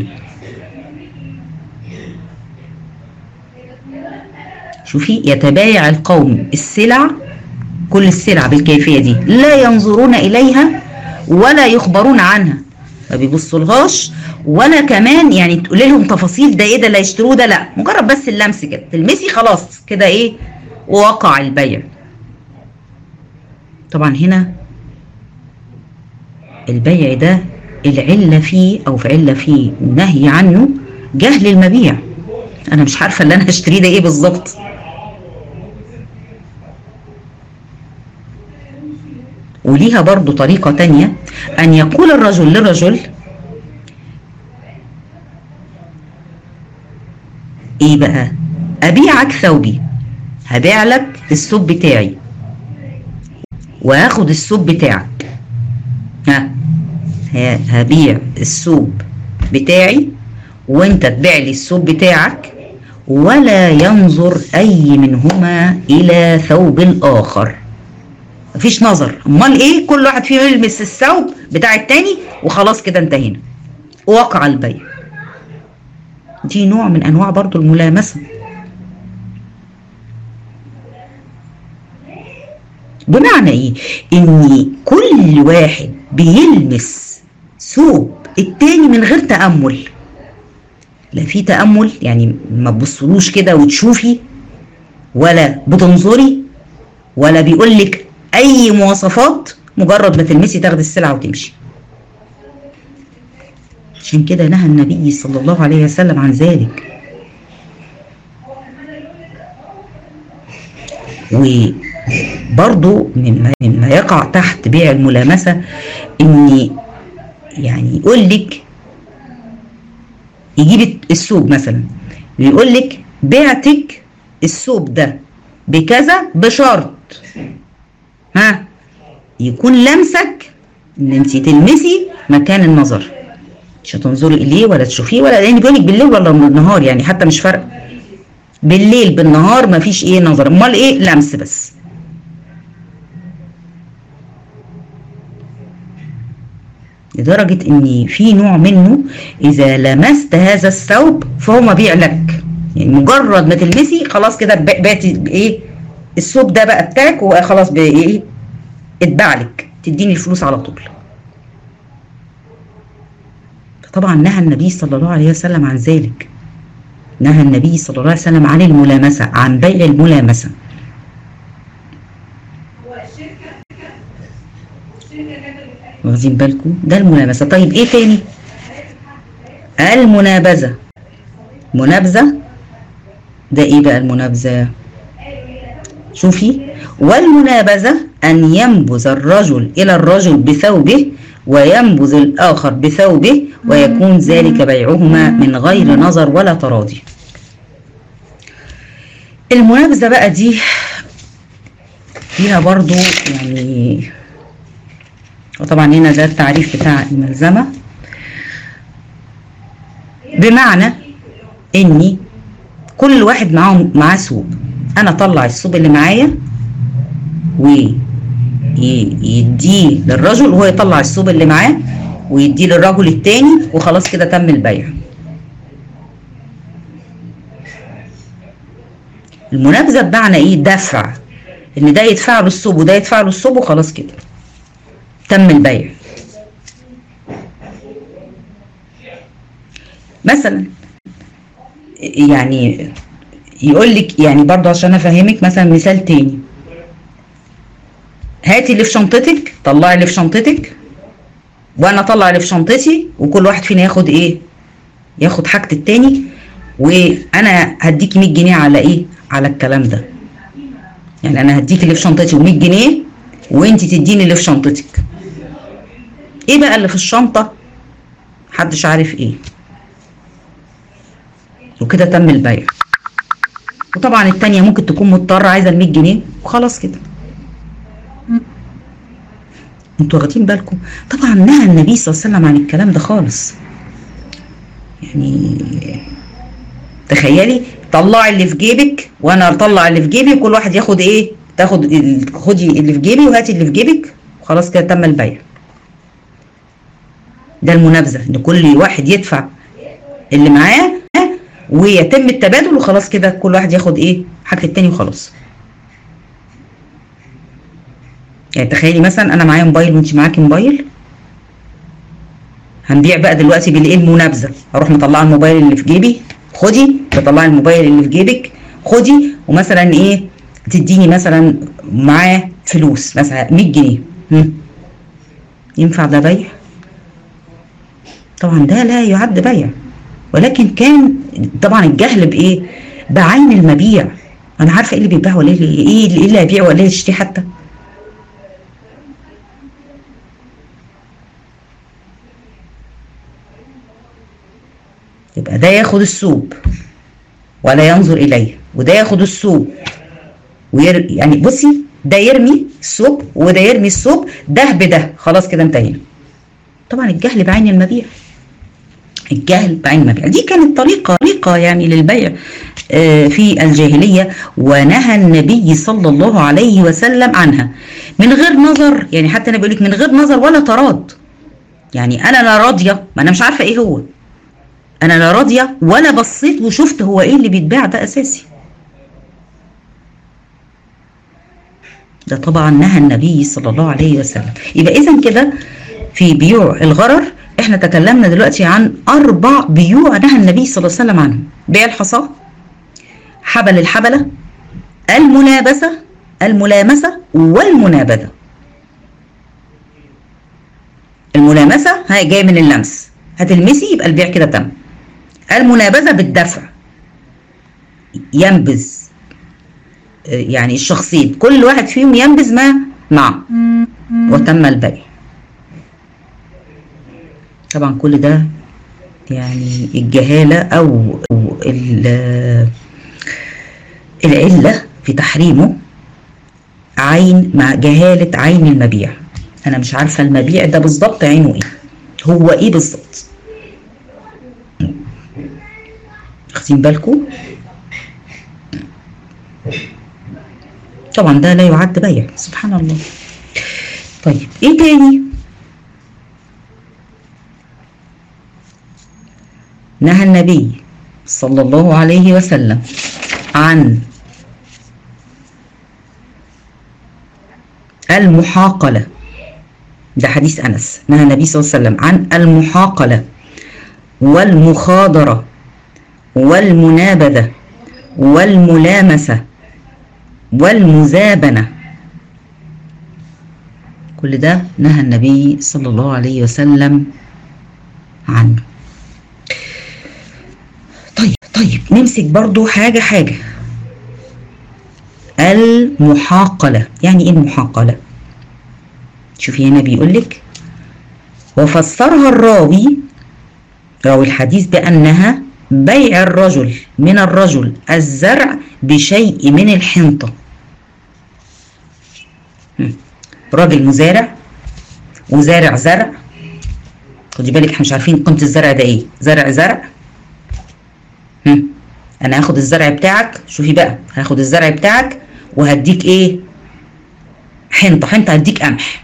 A: شوفي يتبايع القوم السلع كل السلع بالكيفيه دي لا ينظرون اليها ولا يخبرون عنها ما بيبصولهاش ولا كمان يعني تقول لهم تفاصيل ده ايه ده اللي هيشتروه ده لا مجرد بس اللمس كده تلمسي خلاص كده ايه وقع البيع طبعا هنا البيع ده العلة فيه او في علة فيه نهي عنه جهل المبيع انا مش عارفة اللي انا هشتريه ده ايه بالظبط وليها برضو طريقة تانية أن يقول الرجل للرجل إيه بقى أبيعك ثوبي هبيع لك الثوب بتاعي وهاخد الثوب بتاعك ها هبيع الثوب بتاعي وانت تبيع لي الثوب بتاعك ولا ينظر أي منهما إلى ثوب الآخر مفيش نظر امال ايه كل واحد فيهم يلمس الثوب بتاع التاني وخلاص كده انتهينا وقع البيع دي نوع من انواع برضو الملامسه بمعنى ايه ان كل واحد بيلمس ثوب التاني من غير تامل لا في تامل يعني ما تبصلوش كده وتشوفي ولا بتنظري ولا بيقول لك اي مواصفات مجرد ما تلمسي تاخدي السلعه وتمشي عشان كده نهى النبي صلى الله عليه وسلم عن ذلك وبرضو مما, مما يقع تحت بيع الملامسة ان يعني يقول لك يجيب الثوب مثلا ويقول لك بعتك الثوب ده بكذا بشرط ها يكون لمسك ان انت تلمسي مكان النظر مش هتنظري اليه ولا تشوفيه ولا لان بيقول لك بالليل ولا بالنهار يعني حتى مش فارقه بالليل بالنهار مفيش ايه نظر امال ايه لمس بس لدرجة ان في نوع منه اذا لمست هذا الثوب فهو مبيع لك يعني مجرد ما تلمسي خلاص كده بعتي ايه الثوب ده بقى بتاعك وخلاص بايه اتباع لك تديني الفلوس على طول طبعا نهى النبي صلى الله عليه وسلم عن ذلك نهى النبي صلى الله عليه وسلم عن الملامسة عن بيع الملامسة واخدين بالكم ده الملامسة طيب ايه تاني المنابذة منابذة ده ايه بقى المنابذة شوفي والمنابذة أن ينبذ الرجل إلى الرجل بثوبه وينبذ الآخر بثوبه ويكون ذلك بيعهما من غير نظر ولا تراضي المنابذة بقى دي فيها برضو يعني وطبعا هنا ده التعريف بتاع الملزمة بمعنى اني كل واحد معاه معاه ثوب انا اطلع الثوب اللي معايا ويديه للرجل وهو يطلع الثوب اللي معاه ويديه للرجل التاني وخلاص كده تم البيع المنابذه بمعنى ايه دفع ان ده يدفع له الثوب وده يدفع له الثوب وخلاص كده تم البيع مثلا يعني يقول لك يعني برضه عشان افهمك مثلا مثال تاني هاتي اللي في شنطتك طلعي اللي في شنطتك وانا اطلع اللي في شنطتي وكل واحد فينا ياخد ايه ياخد حاجة التاني وانا هديكي 100 جنيه على ايه على الكلام ده يعني انا هديكي اللي في شنطتي و100 جنيه وانت تديني اللي في شنطتك ايه بقى اللي في الشنطة محدش عارف ايه وكده تم البيع وطبعا التانية ممكن تكون مضطرة عايزة ال 100 جنيه وخلاص كده انتوا واخدين بالكم طبعا نهى النبي صلى الله عليه وسلم عن الكلام ده خالص يعني تخيلي طلعي اللي في جيبك وانا اطلع اللي في جيبي وكل واحد ياخد ايه تاخد خدي اللي في جيبي وهاتي اللي في جيبك وخلاص كده تم البيع ده المنابذه ان كل واحد يدفع اللي معاه ويتم التبادل وخلاص كده كل واحد ياخد ايه حاجه التاني وخلاص يعني تخيلي مثلا انا معايا موبايل وانت معاكي موبايل هنبيع بقى دلوقتي بالايه المنابذه اروح مطلعه الموبايل اللي في جيبي خدي تطلعي الموبايل اللي في جيبك خدي ومثلا ايه تديني مثلا معاه فلوس مثلا 100 جنيه هم. ينفع ده بيع طبعا ده لا يعد بيع ولكن كان طبعا الجهل بايه بعين المبيع انا عارفه ايه اللي بيتباع ولا ايه اللي ايه اللي هيبيع ولا اللي يشتري حتى يبقى ده ياخد الثوب ولا ينظر اليه وده ياخد الثوب وير... يعني بصي ده يرمي الثوب وده يرمي الثوب ده بده خلاص كده انتهينا طبعا الجهل بعين المبيع الجهل بعين المبيع دي كانت طريقه طريقه يعني للبيع في الجاهليه ونهى النبي صلى الله عليه وسلم عنها من غير نظر يعني حتى انا بقول لك من غير نظر ولا تراض يعني انا لا راضيه ما انا مش عارفه ايه هو انا لا راضيه ولا بصيت وشفت هو ايه اللي بيتباع ده اساسي ده طبعا نهى النبي صلى الله عليه وسلم يبقى اذا كده في بيوع الغرر احنا تكلمنا دلوقتي عن اربع بيوع نهى النبي صلى الله عليه وسلم عنهم بيع الحصاه حبل الحبله الملابسه الملامسه والمنابذه الملامسه هي جايه من اللمس هتلمسي يبقى البيع كده تم المنابذه بالدفع ينبذ يعني الشخصين كل واحد فيهم ينبذ ما معه وتم البيع طبعا كل ده يعني الجهالة أو أو العلة في تحريمه عين مع جهالة عين المبيع أنا مش عارفة المبيع ده بالظبط عينه إيه هو إيه بالظبط واخدين بالكم طبعا ده لا يعد بيع سبحان الله طيب ايه تاني نهى النبي صلى الله عليه وسلم عن المحاقلة ده حديث أنس نهى النبي صلى الله عليه وسلم عن المحاقلة والمخاضرة والمنابذة والملامسة والمزابنة كل ده نهى النبي صلى الله عليه وسلم عنه طيب طيب نمسك برضو حاجة حاجة المحاقلة يعني ايه المحاقلة شوفي هنا بيقول لك وفسرها الراوي راوي الحديث بأنها بيع الرجل من الرجل الزرع بشيء من الحنطة راجل مزارع وزارع زرع خدي بالك احنا مش عارفين قيمة الزرع ده ايه زرع زرع هم. انا هاخد الزرع بتاعك شوفي بقى هاخد الزرع بتاعك وهديك ايه حنطة حنطة هديك قمح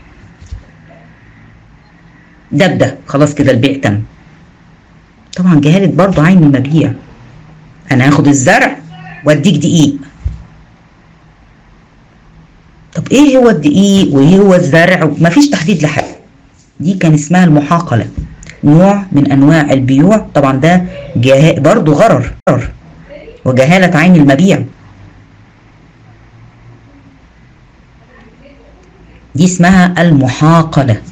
A: ده بده خلاص كده البيع تم طبعا جهالة برضو عين المبيع انا هاخد الزرع واديك دقيق طب ايه هو الدقيق وايه هو الزرع مفيش تحديد لحاجه دي كان اسمها المحاقله نوع من انواع البيوع طبعا ده جه... برضو غرر غرر وجهاله عين المبيع دي اسمها المحاقله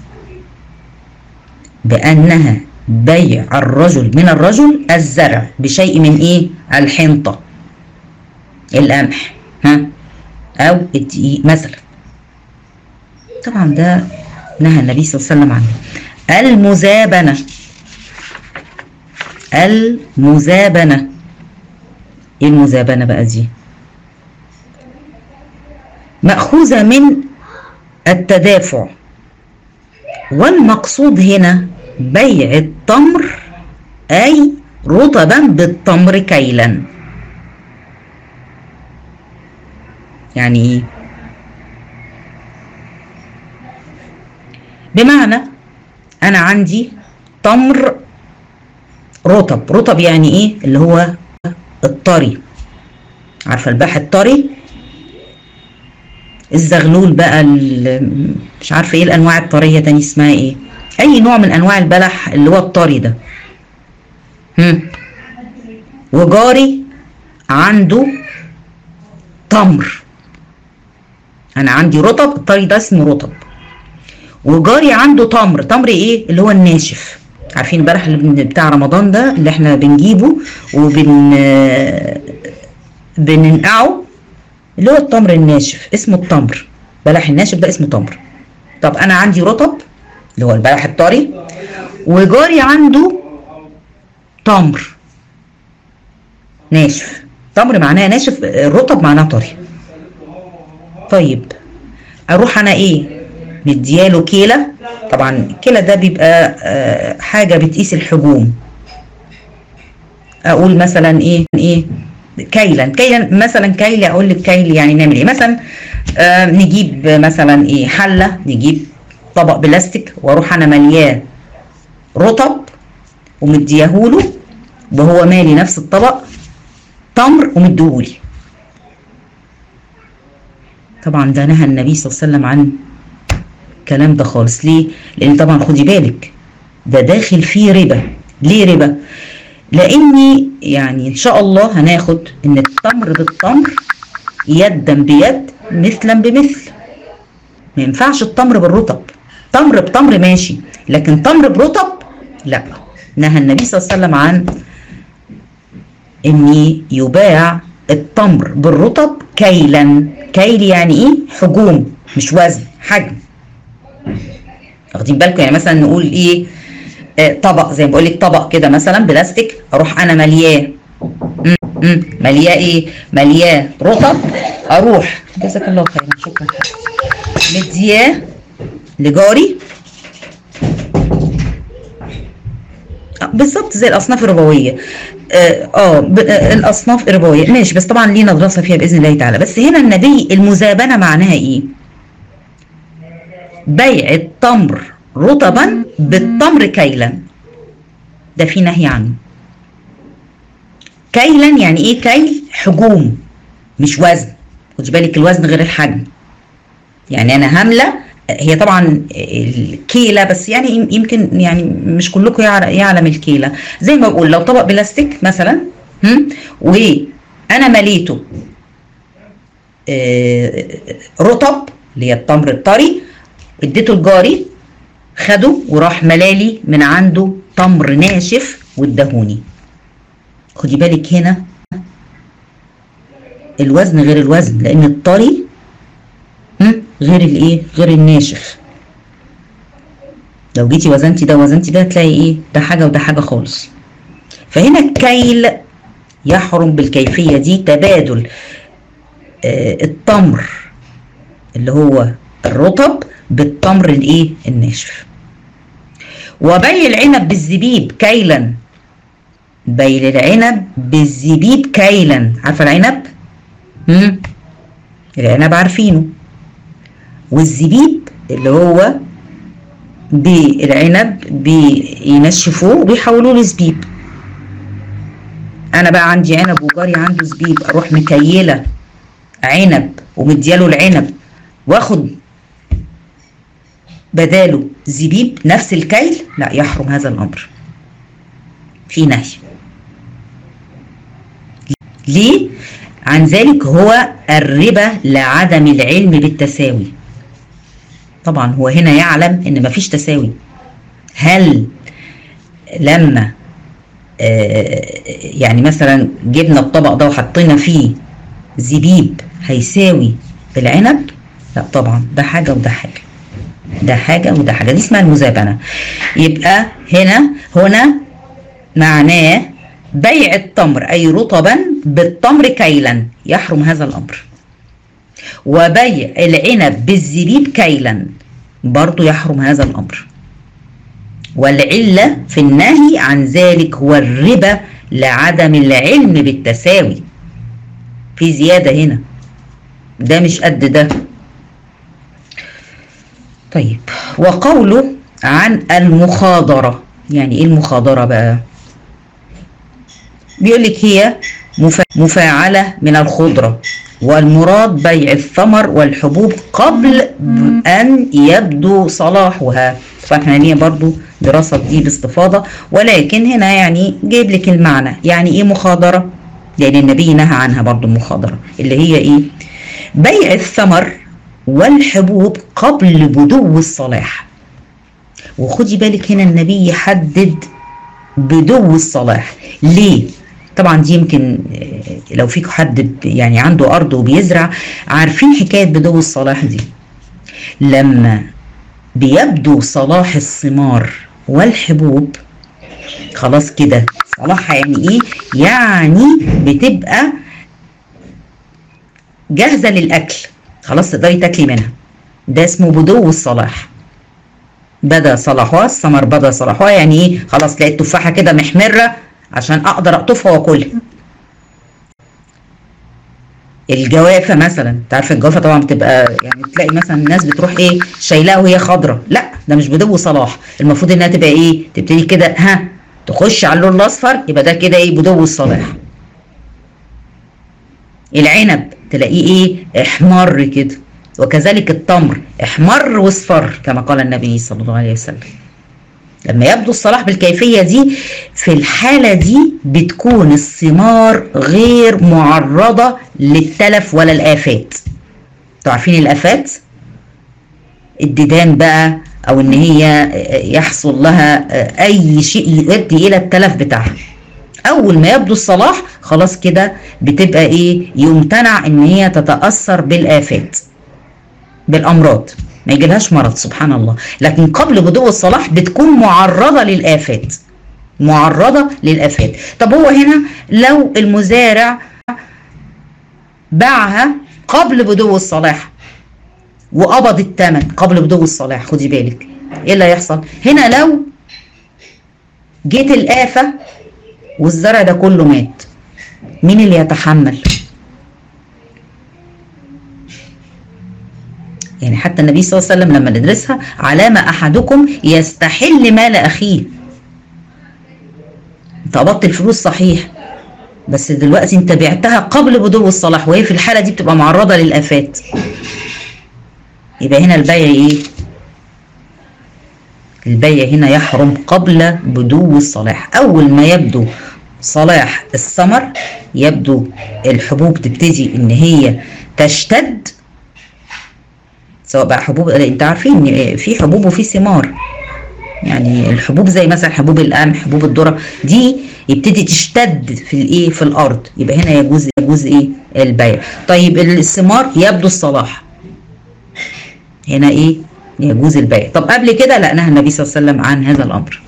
A: بانها بيع الرجل من الرجل الزرع بشيء من ايه الحنطة القمح ها او الدقيق مثلا طبعا ده نهى النبي صلى الله عليه وسلم عنه المزابنة المزابنة ايه المزابنة بقى دي مأخوذة من التدافع والمقصود هنا بيع التمر أي رطبا بالتمر كيلا يعني ايه بمعنى أنا عندي تمر رطب رطب يعني ايه اللي هو الطري عارفة البلح الطري الزغلول بقى مش عارفة ايه الأنواع الطرية تاني اسمها ايه اي نوع من انواع البلح اللي هو الطري ده هم. وجاري عنده تمر انا عندي رطب الطري ده اسمه رطب وجاري عنده تمر تمر ايه اللي هو الناشف عارفين البلح اللي بتاع رمضان ده اللي احنا بنجيبه وبن بننقعه اللي هو التمر الناشف اسمه التمر بلح الناشف ده اسمه تمر طب انا عندي رطب اللي هو البلح الطري وجاري عنده تمر ناشف تمر معناه ناشف الرطب معناه طري طيب اروح انا ايه مدياله كيله طبعا الكيله ده بيبقى آه حاجه بتقيس الحجوم اقول مثلا ايه ايه كيلا كيلا مثلا كيل اقول لك كيل يعني نعمل ايه مثلا آه نجيب مثلا ايه حله نجيب طبق بلاستيك واروح انا ملياه رطب ومدياهوله وهو مالي نفس الطبق تمر ومديهولي طبعا ده نهى النبي صلى الله عليه وسلم عن الكلام ده خالص ليه لان طبعا خدي بالك ده داخل فيه ربا ليه ربا لاني يعني ان شاء الله هناخد ان التمر بالتمر يدا بيد مثلا بمثل ما ينفعش التمر بالرطب تمر بتمر ماشي لكن تمر برطب لا نهى النبي صلى الله عليه وسلم عن ان يباع التمر بالرطب كيلا كيل يعني ايه حجوم مش وزن حجم واخدين بالكم يعني مثلا نقول ايه آه طبق زي ما بقول لك طبق كده مثلا بلاستيك اروح انا ملياه م- م- ملياه ايه ملياه رطب اروح جزاك الله خيرا شكرا مدياه لجاري آه، بالظبط زي الاصناف الربويه اه آه، ب- آه، الاصناف الربويه ماشي بس طبعا لينا دراسه فيها باذن الله تعالى بس هنا النبي المزابنه معناها ايه بيع التمر رطبا بالتمر كيلا ده في نهي عنه كيلا يعني ايه كيل حجوم مش وزن خدي بالك الوزن غير الحجم يعني انا هامله هي طبعا الكيله بس يعني يمكن يعني مش كلكم يعر- يعلم الكيله زي ما بقول لو طبق بلاستيك مثلا هم، وانا مليته آه، رطب اللي هي التمر الطري اديته لجاري خده وراح ملالي من عنده تمر ناشف واداهوني خدي بالك هنا الوزن غير الوزن لان الطري هم، غير الايه غير الناشف لو جيتي وزنتي ده وزنتي ده تلاقي ايه ده حاجه وده حاجه خالص فهنا الكيل يحرم بالكيفيه دي تبادل آه التمر اللي هو الرطب بالتمر الايه الناشف وبيع العنب بالزبيب كيلا بيع العنب بالزبيب كيلا عارفه العنب امم العنب عارفينه والزبيب اللي هو بالعنب بينشفوه وبيحولوه لزبيب انا بقى عندي عنب وجاري عنده زبيب اروح مكيله عنب ومدياله العنب واخد بداله زبيب نفس الكيل لا يحرم هذا الامر في نهي ليه عن ذلك هو الربا لعدم العلم بالتساوي طبعا هو هنا يعلم ان مفيش تساوي هل لما آه، يعني مثلا جبنا الطبق ده وحطينا فيه زبيب هيساوي العنب لا طبعا ده حاجه وده حاجه ده حاجه وده حاجه دي اسمها المزابنه يبقى هنا هنا معناه بيع التمر اي رطبا بالتمر كيلا يحرم هذا الامر وبيع العنب بالزبيب كيلا برضو يحرم هذا الامر والعله في النهي عن ذلك هو الربا لعدم العلم بالتساوي في زياده هنا ده مش قد ده طيب وقوله عن المخاضره يعني ايه المخاضره بقى بيقول لك هي مفا- مفاعلة من الخضرة والمراد بيع الثمر والحبوب قبل أن يبدو صلاحها فاحنا ليه برضو دراسة دي باستفاضة ولكن هنا يعني جايب لك المعنى يعني ايه مخاضرة لأن النبي نهى عنها برضو المخاضرة اللي هي ايه بيع الثمر والحبوب قبل بدو الصلاح وخدي بالك هنا النبي يحدد بدو الصلاح ليه طبعا دي يمكن آه، لو فيك حد ب- يعني عنده ارض وبيزرع عارفين حكايه بدو الصلاح دي لما بيبدو صلاح الثمار والحبوب خلاص كده صلاحها يعني ايه يعني بتبقى جاهزه للاكل خلاص تقدري تاكلي منها ده اسمه بدو الصلاح بدا صلاحها الثمر بدا صلاحها يعني ايه خلاص لقيت تفاحه كده محمره عشان اقدر اقطفها واكلها الجوافه مثلا انت عارفه الجوافه طبعا بتبقى يعني تلاقي مثلا الناس بتروح ايه شايلاها وهي خضره لا ده مش بدو صلاح المفروض انها تبقى ايه تبتدي كده ها تخش على اللون الاصفر يبقى ده كده ايه بدو الصلاح العنب تلاقيه ايه احمر كده وكذلك التمر احمر واصفر كما قال النبي صلى الله عليه وسلم لما يبدو الصلاح بالكيفية دي في الحالة دي بتكون الثمار غير معرضة للتلف ولا الآفات انتوا عارفين الآفات الديدان بقى أو إن هي يحصل لها أي شيء يؤدي إلى التلف بتاعها أول ما يبدو الصلاح خلاص كده بتبقى إيه يمتنع إن هي تتأثر بالآفات بالأمراض ما يجيلهاش مرض سبحان الله لكن قبل بدو الصلاح بتكون معرضة للآفات معرضة للآفات طب هو هنا لو المزارع باعها قبل بدو الصلاح وقبض الثمن قبل بدو الصلاح خدي بالك ايه اللي هيحصل هنا لو جيت الآفة والزرع ده كله مات مين اللي يتحمل يعني حتى النبي صلى الله عليه وسلم لما ندرسها علامة أحدكم يستحل مال أخيه انت قبضت الفلوس صحيح بس دلوقتي انت بعتها قبل بدو الصلاح وهي في الحالة دي بتبقى معرضة للآفات يبقى هنا البيع ايه البيع هنا يحرم قبل بدو الصلاح أول ما يبدو صلاح الثمر يبدو الحبوب تبتدي ان هي تشتد سواء بقى حبوب انت عارفين ان في حبوب وفي ثمار يعني الحبوب زي مثلا حبوب القمح حبوب الذره دي يبتدي تشتد في الايه في الارض يبقى هنا يجوز يجوز ايه البيع طيب الثمار يبدو الصلاح هنا ايه يجوز البيع طب قبل كده لا نهى النبي صلى الله عليه وسلم عن هذا الامر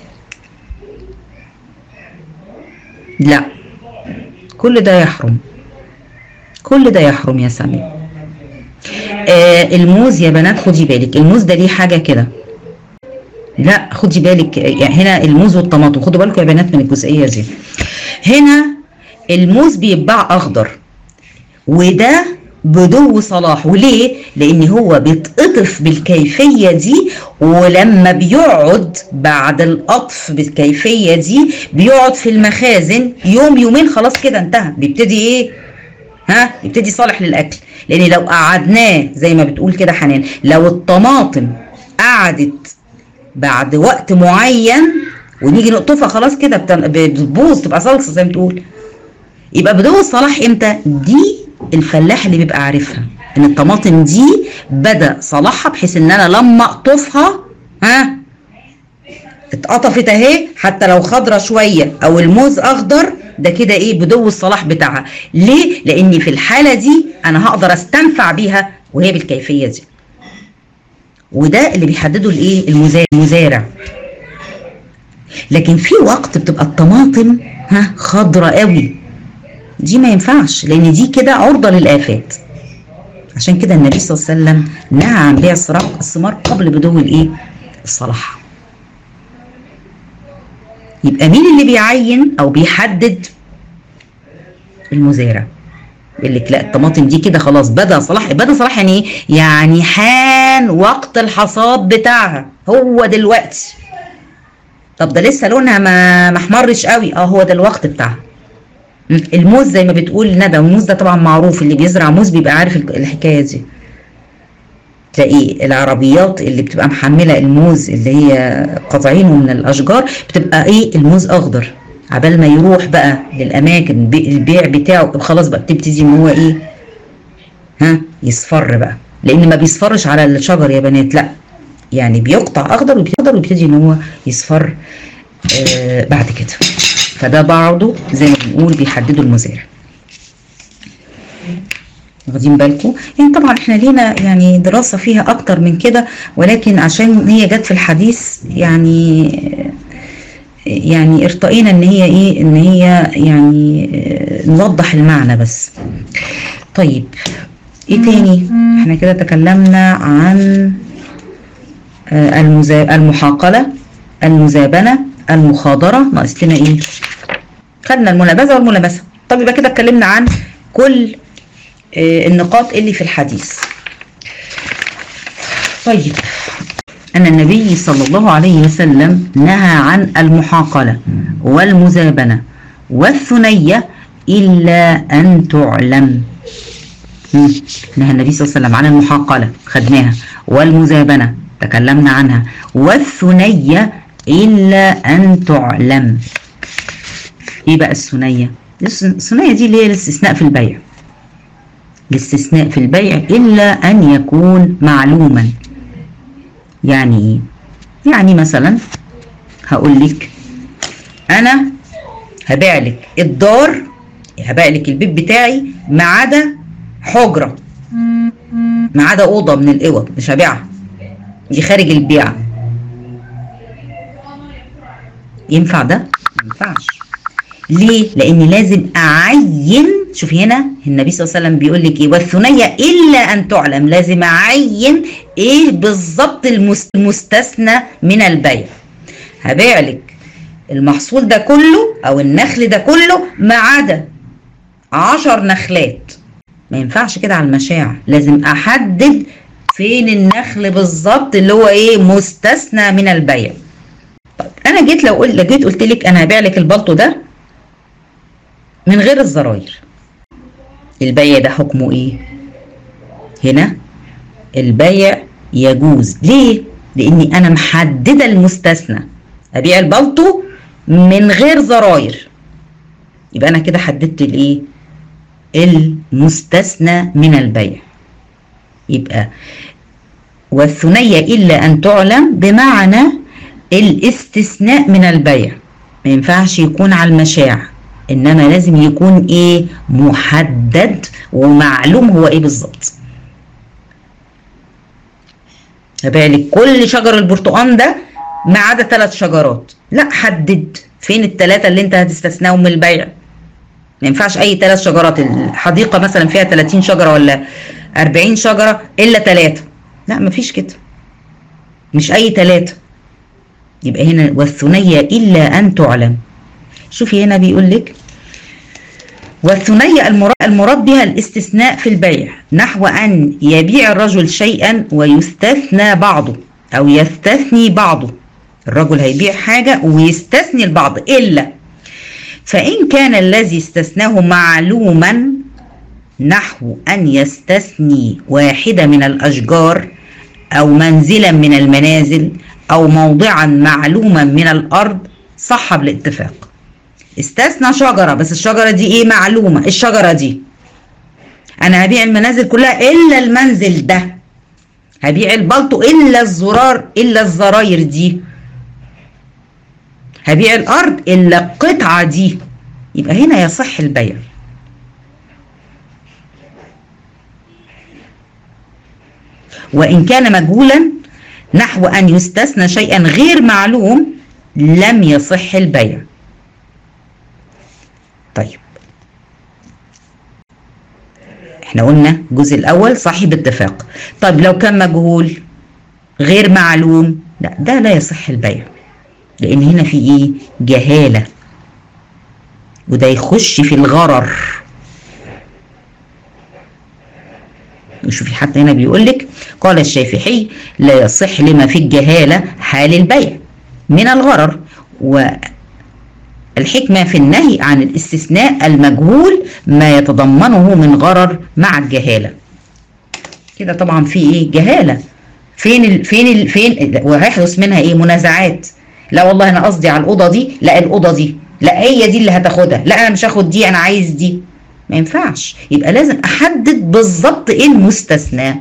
A: لا كل ده يحرم كل ده يحرم يا سامي آه الموز يا بنات خدي بالك الموز ده ليه حاجه كده لا خدي بالك يعني هنا الموز والطماطم خدوا بالكم يا بنات من الجزئيه دي هنا الموز بيتباع اخضر وده بدو صلاح وليه لان هو بيتقطف بالكيفيه دي ولما بيقعد بعد القطف بالكيفيه دي بيقعد في المخازن يوم يومين خلاص كده انتهى بيبتدي ايه ها يبتدي صالح للاكل لان لو قعدناه زي ما بتقول كده حنان لو الطماطم قعدت بعد وقت معين ونيجي نقطفها خلاص كده بتبوظ تبقى صلصه زي ما بتقول يبقى بدو الصلاح امتى دي الفلاح اللي بيبقى عارفها ان الطماطم دي بدا صلاحها بحيث ان انا لما اقطفها ها اتقطفت اهي حتى لو خضره شويه او الموز اخضر ده كده ايه بدو الصلاح بتاعها ليه لان في الحاله دي انا هقدر استنفع بيها وهي بالكيفيه دي وده اللي بيحدده الايه المزارع لكن في وقت بتبقى الطماطم ها خضره قوي دي ما ينفعش لان دي كده عرضه للافات عشان كده النبي صلى الله عليه وسلم نهى عن بيع الثمار قبل بدو الايه الصلاح يبقى مين اللي بيعين او بيحدد المزارع يقول لك لا الطماطم دي كده خلاص بدا صلاح بدا صلاح يعني ايه يعني حان وقت الحصاد بتاعها هو دلوقتي طب ده لسه لونها ما ما احمرش قوي اه هو ده الوقت بتاعها الموز زي ما بتقول ندى الموز ده طبعا معروف اللي بيزرع موز بيبقى عارف الحكايه دي تلاقي العربيات اللي بتبقى محمله الموز اللي هي قطعينه من الاشجار بتبقى ايه الموز اخضر عبال ما يروح بقى للاماكن البيع بتاعه خلاص بقى بتبتدي ان هو ايه ها يصفر بقى لان ما بيصفرش على الشجر يا بنات لا يعني بيقطع اخضر وبيقدر ويبتدي ان هو يصفر آه بعد كده فده برضه زي ما بنقول بيحددوا المزارع واخدين بالكم يعني طبعا احنا لينا يعني دراسة فيها اكتر من كده ولكن عشان هي جت في الحديث يعني يعني ارتقينا ان هي ايه ان هي يعني نوضح المعنى بس طيب ايه تاني احنا كده تكلمنا عن المحاقلة المزابنة المخاضرة ناقص لنا ايه خدنا المنابذة والملامسة طب يبقى كده اتكلمنا عن كل النقاط اللي في الحديث طيب انا أن النبي صلى الله عليه وسلم نهى عن المحاقلة والمزابنة والثنية إلا أن تعلم مم. نهى النبي صلى الله عليه وسلم عن المحاقلة خدناها والمزابنة تكلمنا عنها والثنية إلا أن تعلم إيه بقى الثنية؟ الثنية دي اللي هي الاستثناء في البيع الاستثناء في البيع إلا أن يكون معلوما يعني إيه؟ يعني مثلا هقول لك أنا هبيع لك الدار هبيع لك البيت بتاعي ما عدا حجرة ما عدا أوضة من الأوض مش هبيعها دي خارج البيع ينفع ده؟ ما ينفعش ليه؟ لأن لازم أعين شوفي هنا النبي صلى الله عليه وسلم بيقول لك إيه والثنية إلا أن تعلم لازم أعين إيه بالظبط المستثنى من البيع هبيع لك المحصول ده كله أو النخل ده كله ما عدا عشر نخلات ما ينفعش كده على المشاع لازم أحدد فين النخل بالظبط اللي هو إيه مستثنى من البيع طب أنا جيت لو قلت جيت قلت لك أنا هبيع لك البلطو ده من غير الزراير البيع ده حكمه ايه هنا البيع يجوز ليه لاني انا محدده المستثنى ابيع البلطو من غير زراير يبقى انا كده حددت الايه المستثنى من البيع يبقى والثنية إلا أن تعلم بمعنى الاستثناء من البيع ما ينفعش يكون على المشاع انما لازم يكون ايه محدد ومعلوم هو ايه بالظبط هبيع لك كل شجر البرتقال ده ما عدا ثلاث شجرات لا حدد فين الثلاثه اللي انت هتستثناهم من البيع ما ينفعش اي ثلاث شجرات الحديقه مثلا فيها 30 شجره ولا 40 شجره الا ثلاثه لا مفيش كده مش اي ثلاثه يبقى هنا والثنيه الا ان تعلم شوفي هنا بيقول لك والثنية المراد, المراد بها الاستثناء في البيع نحو أن يبيع الرجل شيئا ويستثنى بعضه أو يستثني بعضه الرجل هيبيع حاجة ويستثني البعض إلا فإن كان الذي استثناه معلوما نحو أن يستثني واحدة من الأشجار أو منزلا من المنازل أو موضعا معلوما من الأرض صح بالاتفاق استثنى شجرة بس الشجرة دي ايه معلومة الشجرة دي انا هبيع المنازل كلها الا المنزل ده هبيع البلطو الا الزرار الا الزراير دي هبيع الارض الا القطعة دي يبقى هنا يصح البيع وان كان مجهولا نحو ان يستثنى شيئا غير معلوم لم يصح البيع طيب احنا قلنا الجزء الاول صاحب اتفاق طيب لو كان مجهول غير معلوم لا ده لا يصح البيع لان هنا في ايه جهاله وده يخش في الغرر شوفي حتى هنا بيقول لك قال الشافعي لا يصح لما في الجهاله حال البيع من الغرر و الحكمة في النهي عن الاستثناء المجهول ما يتضمنه من غرر مع الجهالة كده طبعا في ايه جهالة فين ال فين ال فين وهيحدث منها ايه منازعات لا والله انا قصدي على الاوضه دي لا الاوضه دي لا هي دي اللي هتاخدها لا انا مش هاخد دي انا عايز دي ما ينفعش يبقى لازم احدد بالظبط ايه المستثنى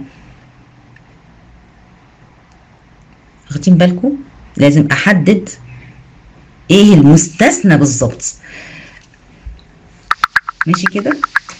A: واخدين بالكم لازم احدد ايه المستثنى بالظبط ماشي كده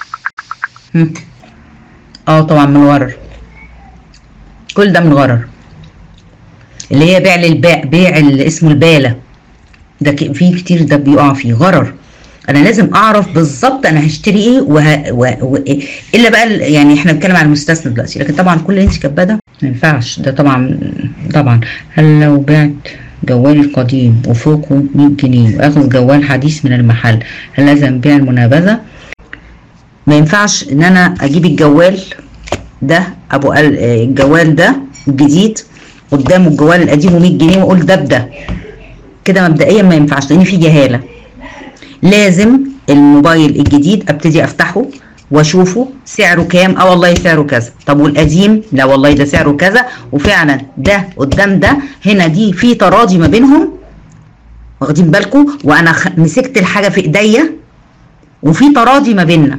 A: اه طبعا من غرر كل ده من غرر اللي هي بيع للبيع بيع اللي اسمه الباله ده في كتير ده بيقع فيه غرر انا لازم اعرف بالظبط انا هشتري ايه وه... و... و... الا بقى يعني احنا بنتكلم عن المستثنى دلوقتي لكن طبعا كل اللي انت كاتباه ده ما ينفعش ده طبعا طبعا هل لو بعت جوالي القديم وفوقه 100 جنيه واخذ جوال حديث من المحل هل لازم بيع المنابذة ما ينفعش ان انا اجيب الجوال ده ابو الجوال ده الجديد قدامه الجوال القديم و100 جنيه واقول ده بده كده مبدئيا ما ينفعش لان في جهاله لازم الموبايل الجديد ابتدي افتحه واشوفه سعره كام اه والله سعره كذا طب والقديم لا والله ده سعره كذا وفعلا ده قدام ده هنا دي في تراضي ما بينهم واخدين بالكم وانا خ... مسكت الحاجه في ايديا وفي تراضي ما بيننا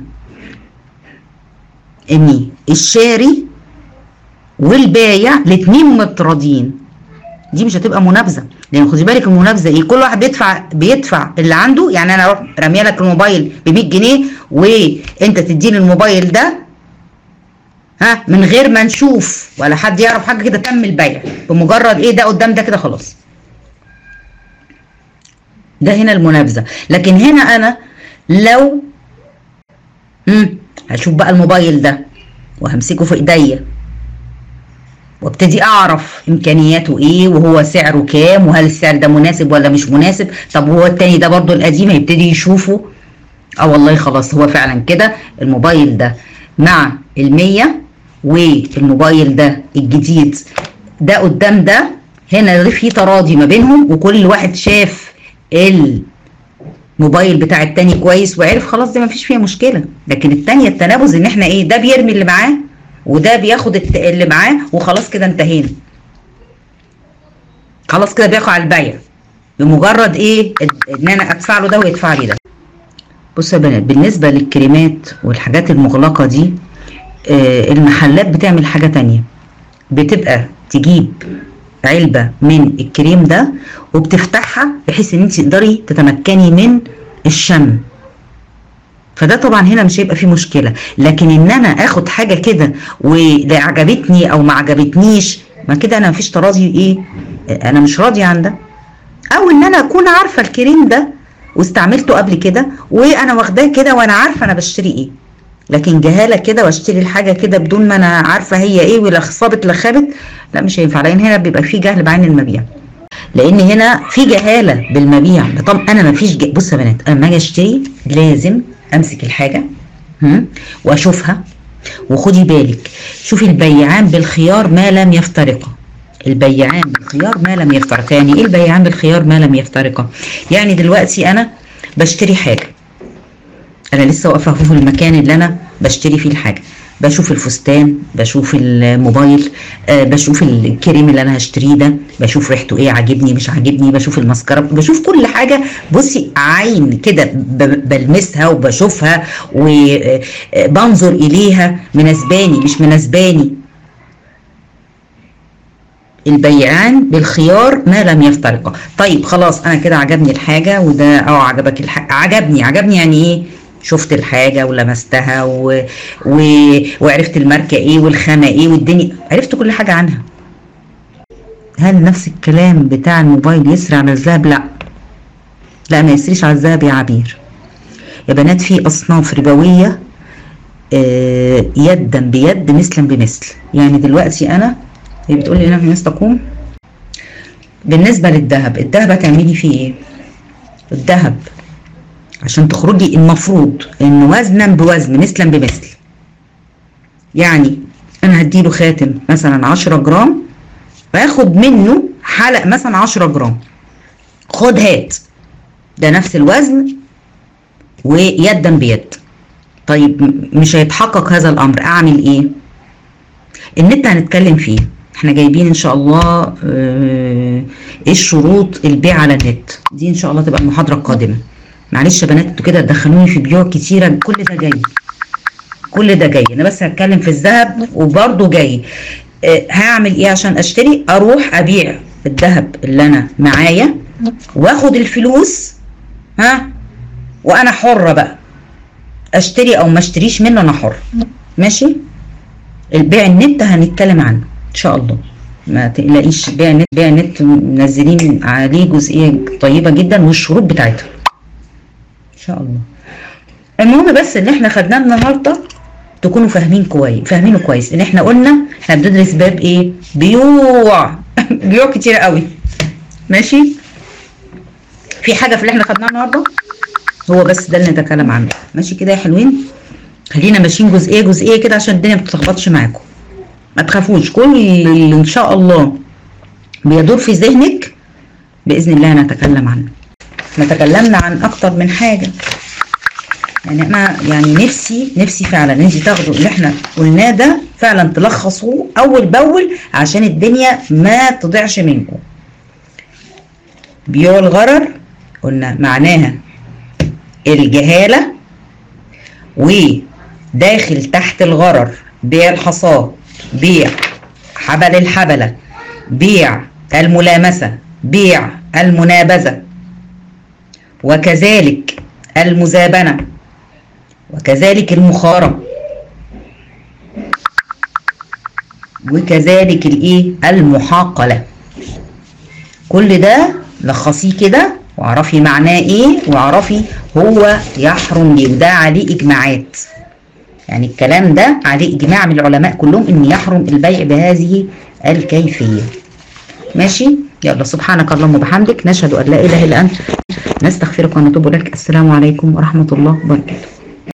A: اني الشاري والبايع الاتنين متراضيين دي مش هتبقى منافسه لان خدي بالك المنافسه ايه كل واحد بيدفع بيدفع اللي عنده يعني انا اروح راميه لك الموبايل ب 100 جنيه وانت تديني الموبايل ده ها من غير ما نشوف ولا حد يعرف حاجه كده تم البيع بمجرد ايه ده قدام ده كده خلاص ده هنا المنافسه لكن هنا انا لو امم هشوف بقى الموبايل ده وهمسكه في ايديا وابتدي اعرف امكانياته ايه وهو سعره كام وهل السعر ده مناسب ولا مش مناسب طب وهو التاني ده برضو القديم هيبتدي يشوفه اه والله خلاص هو فعلا كده الموبايل ده مع المية والموبايل ده الجديد ده قدام ده هنا في تراضي ما بينهم وكل واحد شاف الموبايل بتاع التاني كويس وعرف خلاص دي مفيش فيها مشكله لكن التانية التنابز ان احنا ايه ده بيرمي اللي معاه وده بياخد اللي معاه وخلاص كده انتهينا خلاص كده بيقع على البيع بمجرد ايه ان انا ادفع له ده ويدفع لي ده بصوا يا بنات بالنسبه للكريمات والحاجات المغلقه دي آه المحلات بتعمل حاجه تانية بتبقى تجيب علبه من الكريم ده وبتفتحها بحيث ان انت تقدري تتمكني من الشم فده طبعا هنا مش هيبقى فيه مشكله لكن ان انا اخد حاجه كده ولا عجبتني او ما عجبتنيش ما كده انا مفيش تراضي ايه انا مش راضي عن ده او ان انا اكون عارفه الكريم ده واستعملته قبل كده وانا واخداه كده وانا عارفه انا بشتري ايه لكن جهاله كده واشتري الحاجه كده بدون ما انا عارفه هي ايه ولا خصبت لا خابت لا مش هينفع لان هنا بيبقى في جهل بعين المبيع لان هنا في جهاله بالمبيع طب انا ما فيش جه... بص يا بنات انا لما اجي اشتري لازم امسك الحاجه واشوفها وخدي بالك شوفي البيعان بالخيار ما لم يفترقا البيعان بالخيار ما لم يفترقا يعني ايه البيعان بالخيار ما لم يفترقا يعني دلوقتي انا بشتري حاجه انا لسه واقفه في المكان اللي انا بشتري فيه الحاجه بشوف الفستان بشوف الموبايل آه بشوف الكريم اللي انا هشتريه ده بشوف ريحته ايه عاجبني مش عاجبني بشوف المسكره بشوف كل حاجه بصي عين كده بلمسها وبشوفها وبنظر اليها مناسباني مش مناسباني البيعان بالخيار ما لم يفترقا طيب خلاص انا كده عجبني الحاجه وده اه عجبك الحاجه عجبني عجبني يعني ايه شفت الحاجة ولمستها و... و... وعرفت الماركة ايه والخامة ايه والدنيا عرفت كل حاجة عنها هل نفس الكلام بتاع الموبايل يسري على الذهب لا لا ما يسريش على الذهب يا عبير يا بنات في اصناف ربوية آه يدا بيد مثلا بمثل يعني دلوقتي انا هي بتقول لي هنا في الناس تقوم بالنسبة للذهب الذهب هتعملي فيه ايه الذهب عشان تخرجي المفروض ان وزنا بوزن مثلا بمثل يعني انا هديله خاتم مثلا 10 جرام باخد منه حلق مثلا 10 جرام خد هات ده نفس الوزن ويدا بيد طيب مش هيتحقق هذا الامر اعمل ايه النت هنتكلم فيه احنا جايبين ان شاء الله اه ايه الشروط البيع على النت دي ان شاء الله تبقى المحاضره القادمه معلش يا بنات انتوا كده تدخلوني في بيوع كتيره كل ده جاي كل ده جاي انا بس هتكلم في الذهب وبرده جاي أه هعمل ايه عشان اشتري اروح ابيع الذهب اللي انا معايا واخد الفلوس ها وانا حره بقى اشتري او ما اشتريش منه انا حر ماشي البيع النت هنتكلم عنه ان شاء الله ما تقلقيش بيع النت بيع النت منزلين عليه جزئيه طيبه جدا والشروط بتاعتها ان شاء الله المهم بس اللي احنا خدناه النهارده تكونوا فاهمين كويس فاهمينه كويس ان احنا قلنا احنا بندرس باب ايه بيوع بيوع كتير قوي ماشي في حاجه في اللي احنا خدناه النهارده هو بس ده اللي نتكلم عنه ماشي كده يا حلوين خلينا ماشيين جزئيه جزئيه كده عشان الدنيا ما تتلخبطش معاكم ما تخافوش كل اللي ان شاء الله بيدور في ذهنك بإذن الله نتكلم عنه احنا تكلمنا عن أكتر من حاجة يعني أنا يعني نفسي نفسي فعلا انت تاخدوا اللي احنا قلناه ده فعلا تلخصوه أول بأول عشان الدنيا ما تضيعش منكم بيوع الغرر قلنا معناها الجهالة وداخل تحت الغرر بيع الحصاد بيع حبل الحبلة بيع الملامسة بيع المنابذة وكذلك المزابنة وكذلك المخارة وكذلك الايه المحاقلة كل ده لخصيه كده واعرفي معناه ايه واعرفي هو يحرم ليه وده عليه اجماعات يعني الكلام ده عليه اجماع من العلماء كلهم ان يحرم البيع بهذه الكيفيه ماشي يلا سبحانك اللهم وبحمدك نشهد ان لا اله الا انت نستغفرك ونتوب اليك السلام عليكم ورحمه الله وبركاته